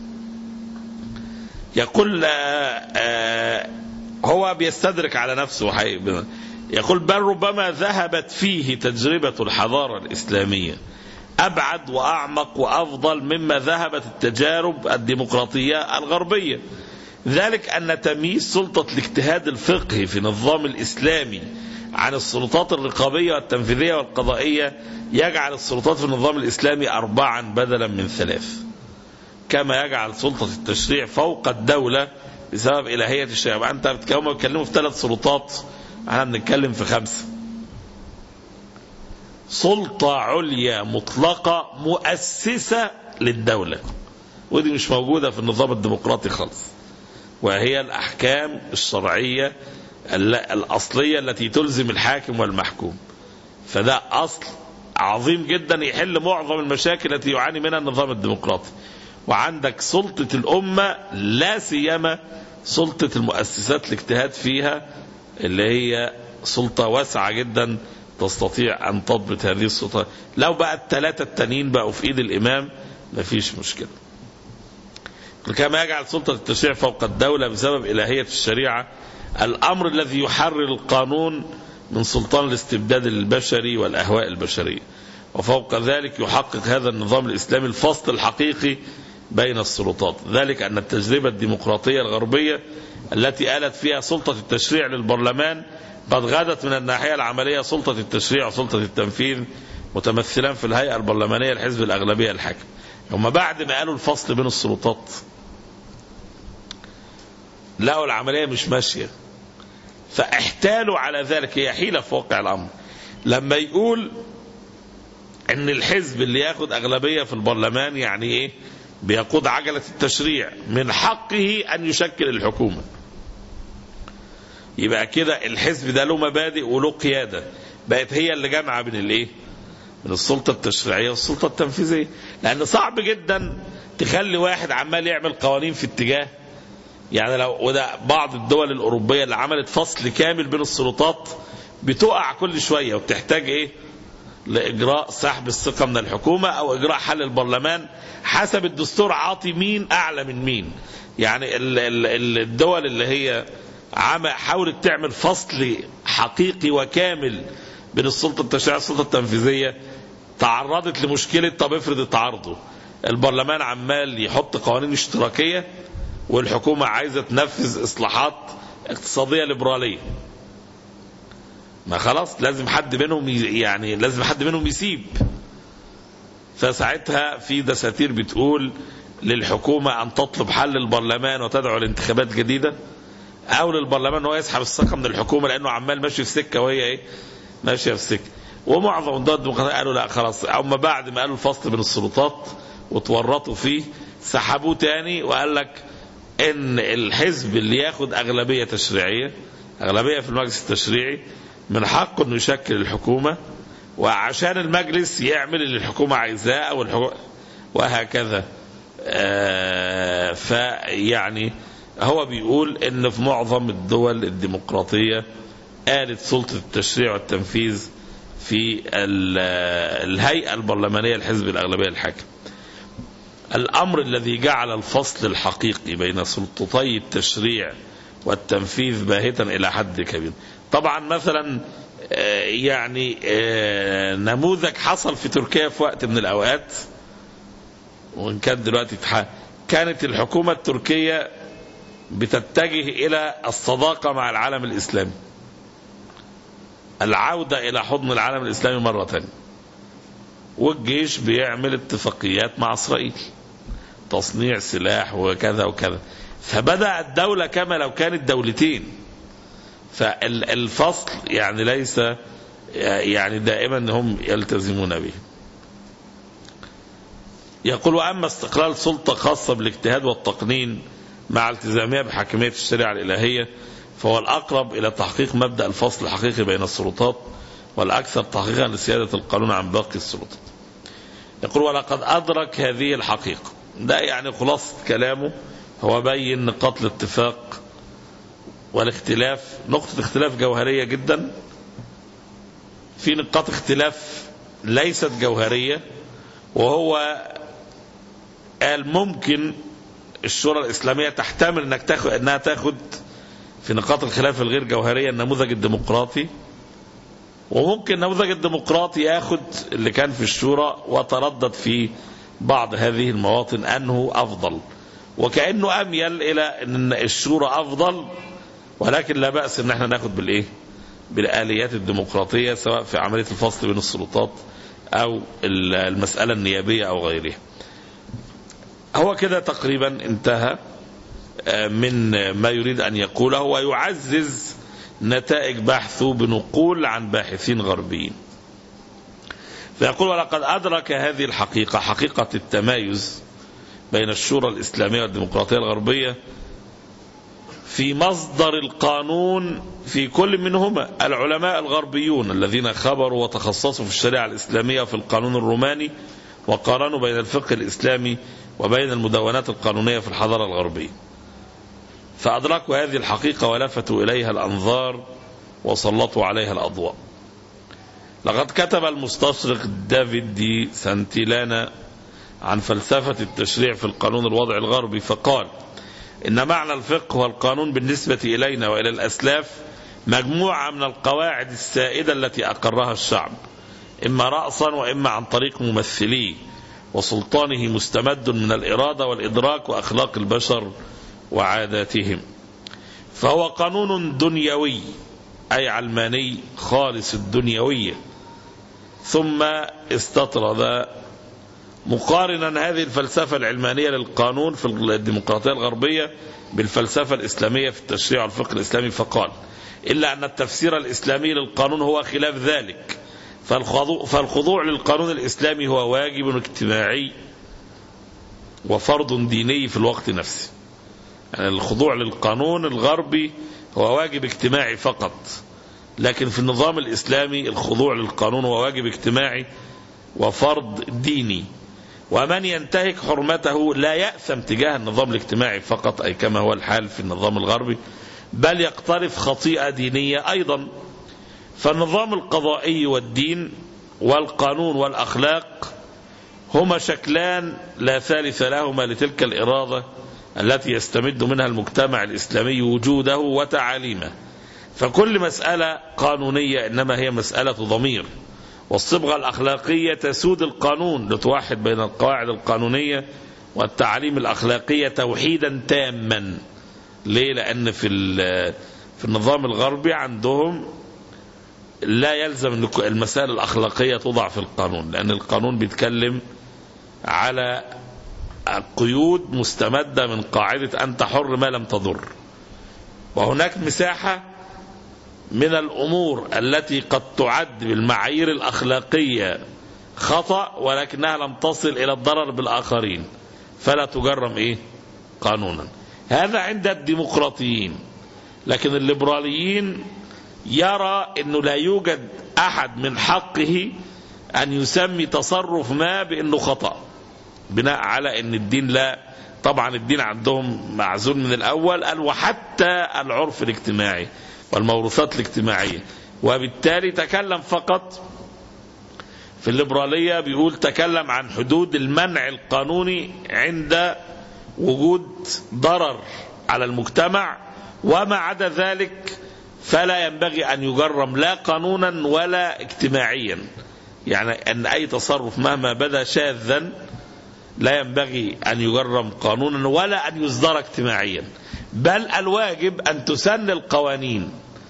يقول آه، آه، هو بيستدرك على نفسه حقيقي. يقول بل ربما ذهبت فيه تجربة الحضارة الإسلامية أبعد وأعمق وأفضل مما ذهبت التجارب الديمقراطية الغربية ذلك أن تمييز سلطة الاجتهاد الفقهي في النظام الإسلامي عن السلطات الرقابية والتنفيذية والقضائية يجعل السلطات في النظام الإسلامي أربعا بدلا من ثلاث كما يجعل سلطة التشريع فوق الدولة بسبب إلهية الشريعة يبقى أنت بتتكلم بتكلموا في ثلاث سلطات احنا بنتكلم في خمسة سلطة عليا مطلقة مؤسسة للدولة ودي مش موجودة في النظام الديمقراطي خالص وهي الأحكام الشرعية ال- الأصلية التي تلزم الحاكم والمحكوم فده أصل عظيم جدا يحل معظم المشاكل التي يعاني منها النظام الديمقراطي وعندك سلطة الأمة لا سيما سلطة المؤسسات الاجتهاد فيها اللي هي سلطة واسعة جدا تستطيع أن تضبط هذه السلطة لو بقى الثلاثة التانيين بقوا في إيد الإمام مفيش مشكلة كما يجعل سلطة التشريع فوق الدولة بسبب إلهية الشريعة الأمر الذي يحرر القانون من سلطان الاستبداد البشري والأهواء البشرية وفوق ذلك يحقق هذا النظام الإسلامي الفصل الحقيقي بين السلطات ذلك أن التجربة الديمقراطية الغربية التي آلت فيها سلطة التشريع للبرلمان قد غادت من الناحية العملية سلطة التشريع وسلطة التنفيذ متمثلان في الهيئة البرلمانية الحزب الأغلبية الحاكم هم بعد ما قالوا الفصل بين السلطات لقوا العملية مش ماشية فاحتالوا على ذلك هي حيلة في واقع الأمر لما يقول ان الحزب اللي ياخد أغلبية في البرلمان يعني ايه بيقود عجلة التشريع من حقه أن يشكل الحكومة يبقى كده الحزب ده له مبادئ وله قيادة بقت هي اللي جامعة بين الايه من السلطة التشريعية والسلطة التنفيذية لأن صعب جدا تخلي واحد عمال يعمل قوانين في اتجاه يعني لو وده بعض الدول الأوروبية اللي عملت فصل كامل بين السلطات بتقع كل شوية وبتحتاج ايه لإجراء سحب الثقة من الحكومة أو إجراء حل البرلمان حسب الدستور عاطي مين أعلى من مين يعني ال- ال- الدول اللي هي عم حاولت تعمل فصل حقيقي وكامل بين السلطة التشريعية والسلطة التنفيذية تعرضت لمشكلة طب افرض تعارضوا البرلمان عمال يحط قوانين اشتراكية والحكومة عايزة تنفذ إصلاحات اقتصادية ليبرالية ما خلاص لازم حد منهم ي- يعني لازم حد منهم يسيب فساعتها في دساتير بتقول للحكومة أن تطلب حل البرلمان وتدعو لانتخابات جديدة أو للبرلمان أن هو يسحب الثقة من الحكومة لأنه عمال ماشي في سكة وهي إيه ماشية في سكة ومعظم الدول الديمقراطية قالوا لا خلاص أما بعد ما قالوا الفصل بين السلطات وتورطوا فيه سحبوه تاني وقال لك ان الحزب اللي ياخد اغلبيه تشريعيه اغلبيه في المجلس التشريعي من حقه انه يشكل الحكومه وعشان المجلس يعمل اللي الحكومه عايزاه او الحكومة وهكذا آه فيعني هو بيقول ان في معظم الدول الديمقراطيه آلت سلطه التشريع والتنفيذ في ال- الهيئه البرلمانيه لحزب الاغلبيه الحاكم الأمر الذي جعل الفصل الحقيقي بين سلطتي التشريع والتنفيذ باهتا إلى حد كبير طبعا مثلا آه، يعني آه، نموذج حصل في تركيا في وقت من الأوقات وإن كان دلوقتي اتح- كانت الحكومة التركية بتتجه إلى الصداقة مع العالم الإسلامي العودة إلى حضن العالم الإسلامي مرة ثانية والجيش بيعمل اتفاقيات مع إسرائيل تصنيع سلاح وكذا وكذا فبدأ الدولة كما لو كانت دولتين فالفصل يعني ليس يعني دائما هم يلتزمون به يقول وأما استقلال سلطة خاصة بالاجتهاد والتقنين مع التزامها بحاكمية الشريعة الإلهية فهو الأقرب إلى تحقيق مبدأ الفصل الحقيقي بين السلطات والأكثر تحقيقا لسيادة القانون عن باقي السلطات يقول ولقد أدرك هذه الحقيقة ده يعني خلاصة كلامه هو بين نقاط الاتفاق والاختلاف نقطة اختلاف جوهرية جدا في نقاط اختلاف ليست جوهرية وهو قال ممكن الشورى الإسلامية تحتمل انك تاخد انها تاخد في نقاط الخلاف الغير جوهرية النموذج الديمقراطي وممكن النموذج الديمقراطي ياخد اللي كان في الشورى وتردد في بعض هذه المواطن أنه أفضل وكأنه أميل إلى أن الشورى أفضل ولكن لا بأس أن احنا ناخد بالإيه بالآليات الديمقراطية سواء في عملية الفصل بين السلطات أو المسألة النيابية أو غيرها هو كده تقريبا انتهى من ما يريد أن يقوله ويعزز نتائج بحثه بنقول عن باحثين غربيين فيقول ولقد أدرك هذه الحقيقة حقيقة التمايز بين الشورى الإسلامية والديمقراطية الغربية في مصدر القانون في كل منهما العلماء الغربيون الذين خبروا وتخصصوا في الشريعة الإسلامية وفي القانون الروماني وقارنوا بين الفقه الإسلامي وبين المدونات القانونية في الحضارة الغربية فأدركوا هذه الحقيقة ولفتوا إليها الأنظار وسلطوا عليها الأضواء لقد كتب المستشرق دافيد دي سانتيلانا عن فلسفة التشريع في القانون الوضعي الغربي فقال إن معنى الفقه والقانون بالنسبة إلينا وإلى الأسلاف مجموعة من القواعد السائدة التي أقرها الشعب إما رأسا وإما عن طريق ممثليه وسلطانه مستمد من الإرادة والإدراك وأخلاق البشر وعاداتهم فهو قانون دنيوي أي علماني خالص الدنيوية ثم استطرد مقارنا هذه الفلسفة العلمانية للقانون في الديمقراطية الغربية بالفلسفة الإسلامية في التشريع والفقه الإسلامي فقال إلا أن التفسير الإسلامي للقانون هو خلاف ذلك فالخضوع للقانون الإسلامي هو واجب اجتماعي وفرض ديني في الوقت نفسه يعني الخضوع للقانون الغربي هو واجب اجتماعي فقط لكن في النظام الإسلامي الخضوع للقانون هو واجب اجتماعي وفرض ديني ومن ينتهك حرمته لا يأثم تجاه النظام الاجتماعي فقط أي كما هو الحال في النظام الغربي بل يقترف خطيئة دينية أيضا فالنظام القضائي والدين والقانون والأخلاق هما شكلان لا ثالث لهما لتلك الإرادة التي يستمد منها المجتمع الإسلامي وجوده وتعاليمه فكل مسألة قانونية إنما هي مسألة ضمير والصبغة الأخلاقية تسود القانون لتوحد بين القواعد القانونية والتعاليم الأخلاقية توحيدا تاما ليه لأن في في النظام الغربي عندهم لا يلزم أن المسائل الأخلاقية توضع في القانون لأن القانون بيتكلم على قيود مستمدة من قاعدة أنت حر ما لم تضر وهناك مساحة من الأمور التي قد تعد بالمعايير الأخلاقية خطأ ولكنها لم تصل إلى الضرر بالآخرين فلا تجرم إيه قانونا هذا عند الديمقراطيين لكن الليبراليين يرى أنه لا يوجد أحد من حقه أن يسمي تصرف ما بأنه خطأ بناء على أن الدين لا طبعا الدين عندهم معزول من الأول قال وحتى العرف الاجتماعي والموروثات الاجتماعية وبالتالي تكلم فقط في الليبرالية بيقول تكلم عن حدود المنع القانوني عند وجود ضرر على المجتمع وما عدا ذلك فلا ينبغي أن يجرم لا قانونا ولا اجتماعيا يعني أن أي تصرف مهما بدا شاذا لا ينبغي أن يجرم قانونا ولا أن يصدر اجتماعيا بل الواجب أن تسن القوانين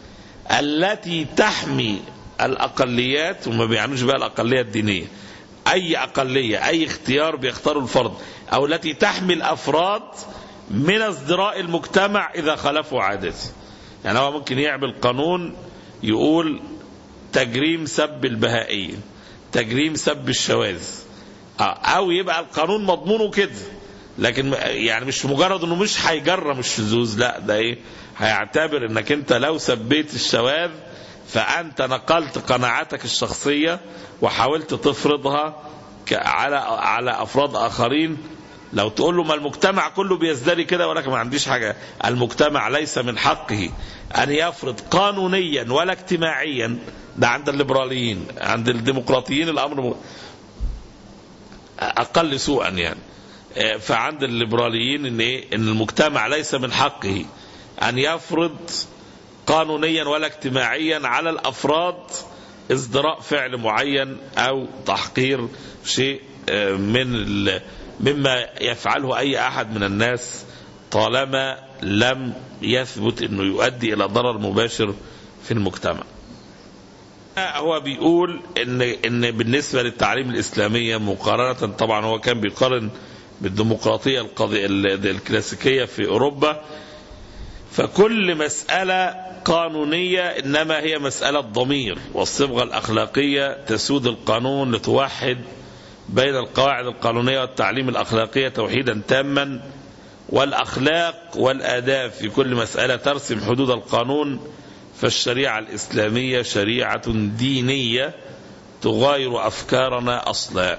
التي تحمي الأقليات وما بيعنوش بقى الأقلية الدينية أي أقلية أي اختيار بيختاروا الفرد أو التي تحمي الأفراد من ازدراء المجتمع إذا خالفوا عادته يعني هو ممكن يعمل قانون يقول تجريم سب البهائيين تجريم سب الشواذ أو يبقى القانون مضمونه كده لكن يعني مش مجرد انه مش هيجرم الشذوذ لا ده ايه هيعتبر انك انت لو سبيت الشواذ فانت نقلت قناعاتك الشخصيه وحاولت تفرضها على على افراد اخرين لو تقول له ما المجتمع كله بيزدري كده ولكن ما عنديش حاجه المجتمع ليس من حقه ان يفرض قانونيا ولا اجتماعيا ده عند الليبراليين عند الديمقراطيين الامر اقل سوءا يعني فعند الليبراليين ان ايه ان المجتمع ليس من حقه ان يفرض قانونيا ولا اجتماعيا على الافراد ازدراء فعل معين او تحقير شيء من مما يفعله اي احد من الناس طالما لم يثبت انه يؤدي الى ضرر مباشر في المجتمع. هو بيقول ان ان بالنسبه للتعليم الاسلاميه مقارنه طبعا هو كان بيقارن بالديمقراطيه القضية الكلاسيكيه في اوروبا فكل مساله قانونيه انما هي مساله ضمير والصبغه الاخلاقيه تسود القانون لتوحد بين القواعد القانونيه والتعليم الاخلاقيه توحيدا تاما والاخلاق والاداب في كل مساله ترسم حدود القانون فالشريعه الاسلاميه شريعه دينيه تغاير افكارنا اصلا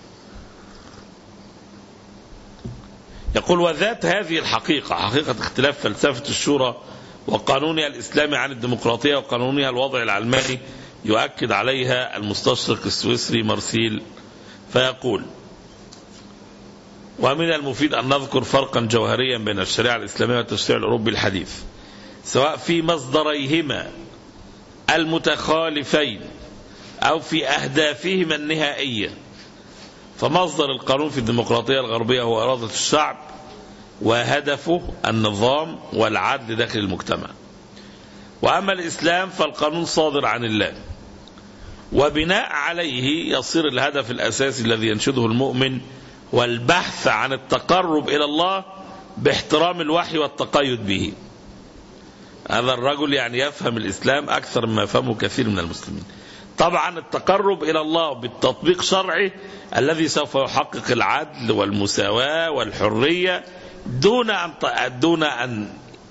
يقول وذات هذه الحقيقة حقيقة اختلاف فلسفة الشورى وقانونها الإسلامي عن الديمقراطية وقانونها الوضع العلماني يؤكد عليها المستشرق السويسري مارسيل فيقول ومن المفيد أن نذكر فرقا جوهريا بين الشريعة الإسلامية والتشريع الأوروبي الحديث سواء في مصدريهما المتخالفين أو في أهدافهما النهائية فمصدر القانون في الديمقراطية الغربية هو إرادة الشعب وهدفه النظام والعدل داخل المجتمع وأما الإسلام فالقانون صادر عن الله وبناء عليه يصير الهدف الأساسي الذي ينشده المؤمن والبحث عن التقرب إلى الله باحترام الوحي والتقيد به هذا الرجل يعني يفهم الإسلام أكثر مما يفهمه كثير من المسلمين طبعا التقرب إلى الله بالتطبيق شرعي الذي سوف يحقق العدل والمساواة والحرية دون أن دون أن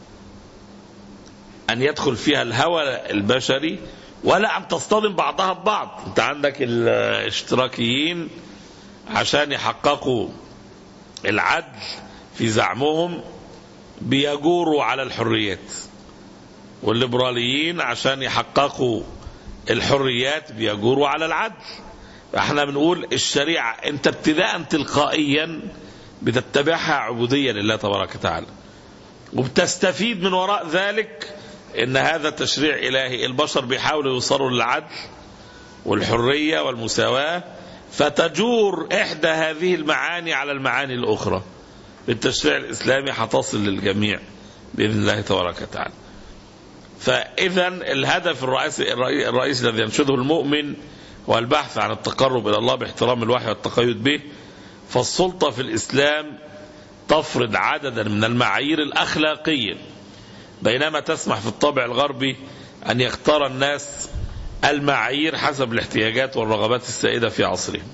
أن يدخل فيها الهوى البشري ولا أن تصطدم بعضها ببعض أنت عندك الاشتراكيين عشان يحققوا العدل في زعمهم بيجوروا على الحريات والليبراليين عشان يحققوا الحريات بيجوروا على العدل احنا بنقول الشريعة انت ابتداء تلقائيا بتتبعها عبودية لله تبارك وتعالى وبتستفيد من وراء ذلك ان هذا تشريع الهي البشر بيحاولوا يوصلوا للعدل والحرية والمساواة فتجور احدى هذه المعاني على المعاني الاخرى بالتشريع الاسلامي هتصل للجميع باذن الله تبارك وتعالى فاذا الهدف الرئيسي الرئيسي الذي ينشده المؤمن هو البحث عن التقرب الى الله باحترام الوحي والتقيد به فالسلطه في الاسلام تفرض عددا من المعايير الاخلاقيه بينما تسمح في الطابع الغربي ان يختار الناس المعايير حسب الاحتياجات والرغبات السائده في عصرهم.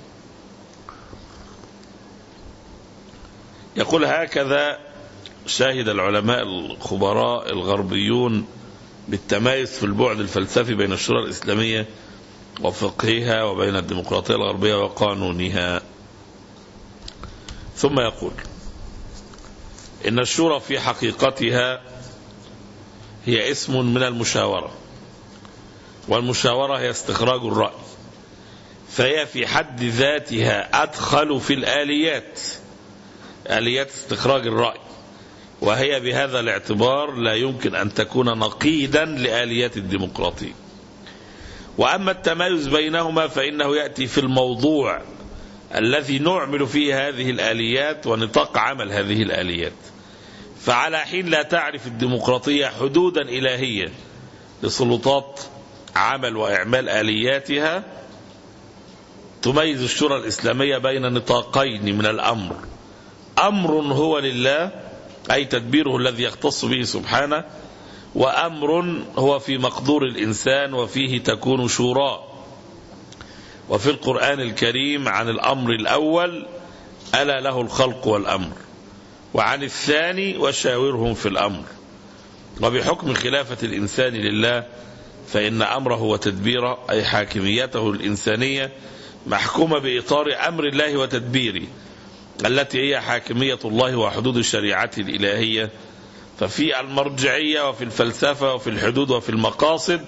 يقول هكذا شاهد العلماء الخبراء الغربيون بالتمايز في البعد الفلسفي بين الشورى الإسلامية وفقهها وبين الديمقراطية الغربية وقانونها ثم يقول إن الشورى في حقيقتها هي اسم من المشاورة والمشاورة هي استخراج الرأي فهي في حد ذاتها أدخل في الآليات آليات استخراج الرأي وهي بهذا الاعتبار لا يمكن أن تكون نقيدا لآليات الديمقراطية وأما التمايز بينهما فإنه يأتي في الموضوع الذي نعمل فيه هذه الآليات ونطاق عمل هذه الآليات فعلى حين لا تعرف الديمقراطية حدودا إلهية لسلطات عمل وإعمال آلياتها تميز الشورى الإسلامية بين نطاقين من الأمر أمر هو لله أي تدبيره الذي يختص به سبحانه وأمر هو في مقدور الإنسان وفيه تكون شورى وفي القرآن الكريم عن الأمر الأول ألا له الخلق والأمر وعن الثاني وشاورهم في الأمر وبحكم خلافة الإنسان لله فإن أمره وتدبيره أي حاكميته الإنسانية محكومة بإطار أمر الله وتدبيره التي هي حاكمية الله وحدود شريعته الإلهية ففي المرجعية وفي الفلسفة وفي الحدود وفي المقاصد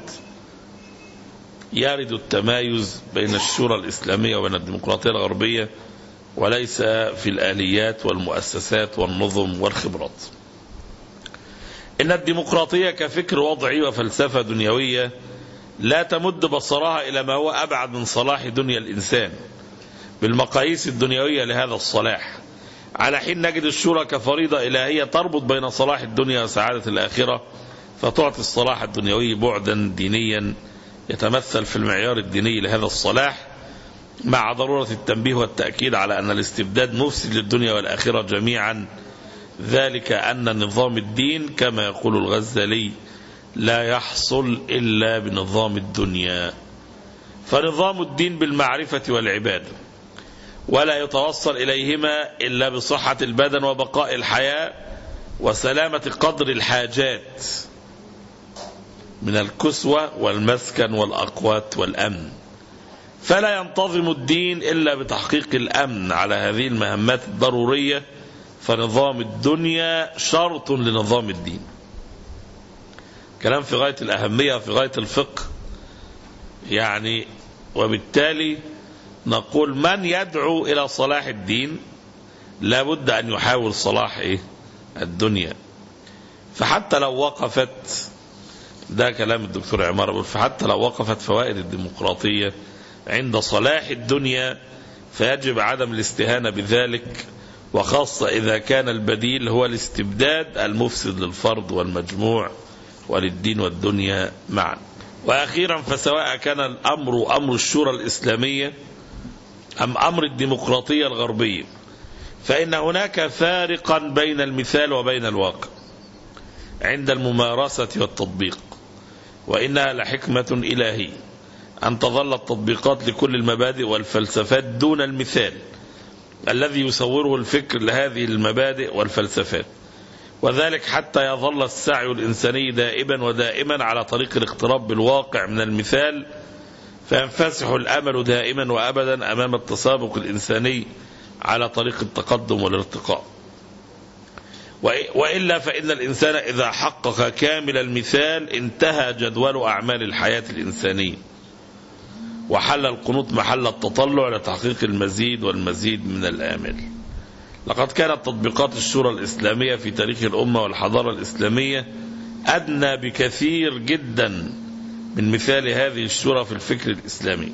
يرد التمايز بين الشورى الإسلامية وبين الديمقراطية الغربية وليس في الآليات والمؤسسات والنظم والخبرات إن الديمقراطية كفكر وضعي وفلسفة دنيوية لا تمد بصرها إلى ما هو أبعد من صلاح دنيا الإنسان بالمقاييس الدنيوية لهذا الصلاح على حين نجد الشورى كفريضة إلهية تربط بين صلاح الدنيا وسعادة الآخرة فتعطي الصلاح الدنيوي بعدا دينيا يتمثل في المعيار الديني لهذا الصلاح مع ضرورة التنبيه والتأكيد على أن الاستبداد مفسد للدنيا والآخرة جميعا ذلك أن نظام الدين كما يقول الغزالي لا يحصل إلا بنظام الدنيا فنظام الدين بالمعرفة والعبادة ولا يتوصل إليهما إلا بصحة البدن وبقاء الحياة وسلامة قدر الحاجات من الكسوة والمسكن والأقوات والأمن فلا ينتظم الدين إلا بتحقيق الأمن على هذه المهمات الضرورية فنظام الدنيا شرط لنظام الدين كلام في غاية الأهمية في غاية الفقه يعني وبالتالي نقول من يدعو إلى صلاح الدين لابد أن يحاول صلاح إيه؟ الدنيا فحتى لو وقفت ده كلام الدكتور عمار بيقول فحتى لو وقفت فوائد الديمقراطية عند صلاح الدنيا فيجب عدم الاستهانة بذلك وخاصة إذا كان البديل هو الاستبداد المفسد للفرد والمجموع وللدين والدنيا معا وأخيرا فسواء كان الأمر أمر الشورى الإسلامية أم أمر الديمقراطية الغربية فإن هناك فارقا بين المثال وبين الواقع عند الممارسة والتطبيق وإنها لحكمة إلهية أن تظل التطبيقات لكل المبادئ والفلسفات دون المثال الذي يصوره الفكر لهذه المبادئ والفلسفات وذلك حتى يظل السعي الإنساني دائما ودائما على طريق الاقتراب بالواقع من المثال فينفسح الأمل دائما وأبدا أمام التسابق الإنساني على طريق التقدم والارتقاء وإلا فإن الإنسان إذا حقق كامل المثال انتهى جدول أعمال الحياة الإنسانية وحل القنوط محل التطلع لتحقيق المزيد والمزيد من الآمال لقد كانت تطبيقات الشورى الإسلامية في تاريخ الأمة والحضارة الإسلامية أدنى بكثير جدا من مثال هذه الشورى في الفكر الإسلامي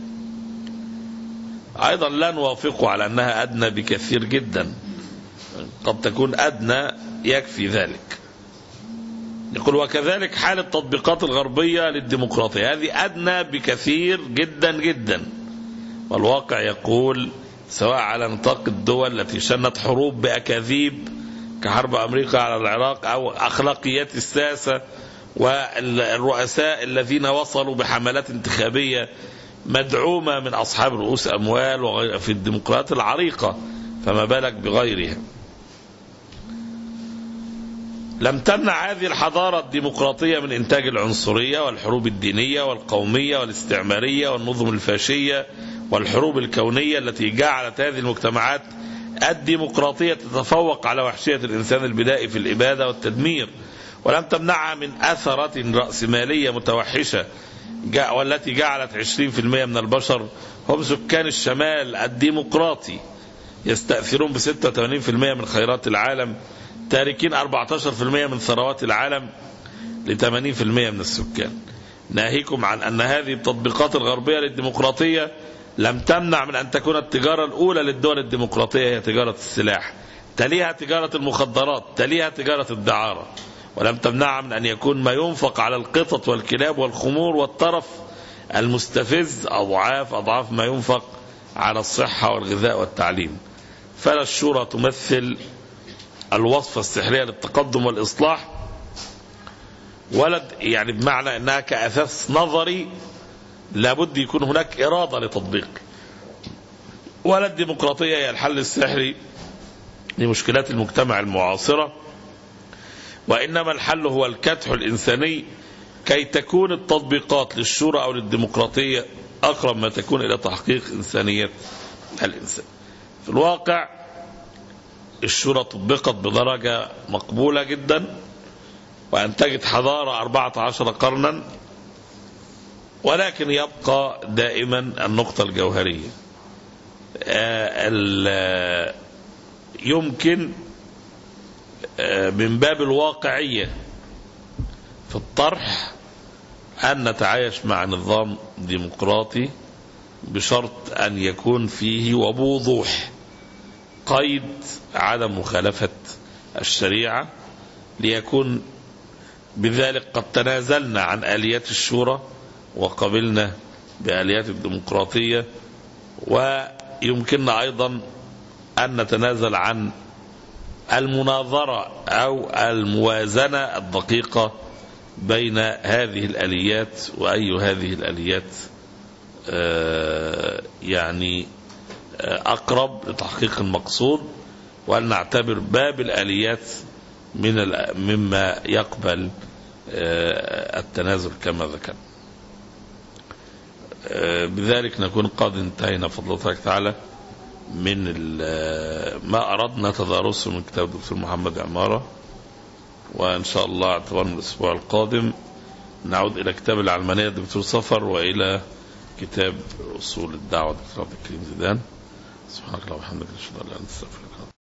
أيضا لا نوافق على أنها أدنى بكثير جدا قد تكون أدنى يكفي ذلك يقول وكذلك حال التطبيقات الغربية للديمقراطية هذه أدنى بكثير جدا جدا والواقع يقول سواء على نطاق الدول التي شنت حروب بأكاذيب كحرب أمريكا على العراق أو أخلاقيات الساسة والرؤساء الذين وصلوا بحملات انتخابية مدعومة من أصحاب رؤوس أموال وغير في الديمقراطيات العريقة فما بالك بغيرها لم تمنع هذه الحضارة الديمقراطية من إنتاج العنصرية والحروب الدينية والقومية والاستعمارية والنظم الفاشية والحروب الكونية التي جعلت هذه المجتمعات الديمقراطية تتفوق على وحشية الإنسان البدائي في الإبادة والتدمير ولم تمنعها من أثرة رأسمالية متوحشة والتي جعلت 20% من البشر هم سكان الشمال الديمقراطي يستأثرون ب 86% من خيرات العالم تاركين 14% من ثروات العالم ل 80% من السكان ناهيكم عن أن هذه التطبيقات الغربية للديمقراطية لم تمنع من أن تكون التجارة الأولى للدول الديمقراطية هي تجارة السلاح تليها تجارة المخدرات تليها تجارة الدعارة ولم تمنع من أن يكون ما ينفق على القطط والكلاب والخمور والطرف المستفز أضعاف أضعاف ما ينفق على الصحة والغذاء والتعليم فلا الشورى تمثل الوصفة السحرية للتقدم والإصلاح ولد يعني بمعنى أنها كأساس نظري لابد يكون هناك إرادة لتطبيق ولا الديمقراطية هي الحل السحري لمشكلات المجتمع المعاصرة وإنما الحل هو الكدح الإنساني كي تكون التطبيقات للشورى أو للديمقراطية أقرب ما تكون إلى تحقيق إنسانية الإنسان في الواقع الشورى طبقت بدرجة مقبولة جدا وأنتجت حضارة 14 قرنا ولكن يبقى دائما النقطة الجوهرية يمكن من باب الواقعية في الطرح أن نتعايش مع نظام ديمقراطي بشرط أن يكون فيه وبوضوح قيد عدم مخالفة الشريعة ليكون بذلك قد تنازلنا عن آليات الشورى وقبلنا بآليات الديمقراطية ويمكننا أيضا أن نتنازل عن المناظرة أو الموازنة الدقيقة بين هذه الآليات وأي هذه الآليات يعني أقرب لتحقيق المقصود وأن نعتبر باب الآليات من مما يقبل التنازل كما ذكرنا بذلك نكون قد انتهينا فضلتك تعالى من ما أردنا تدارسه من كتاب الدكتور محمد عمارة وإن شاء الله اعتبار من الأسبوع القادم نعود إلى كتاب العلمانية الدكتور صفر وإلى كتاب أصول الدعوة دكتور عبد الكريم زيدان سبحانك اللهم وبحمدك نشهد أن لا إله إلا أنت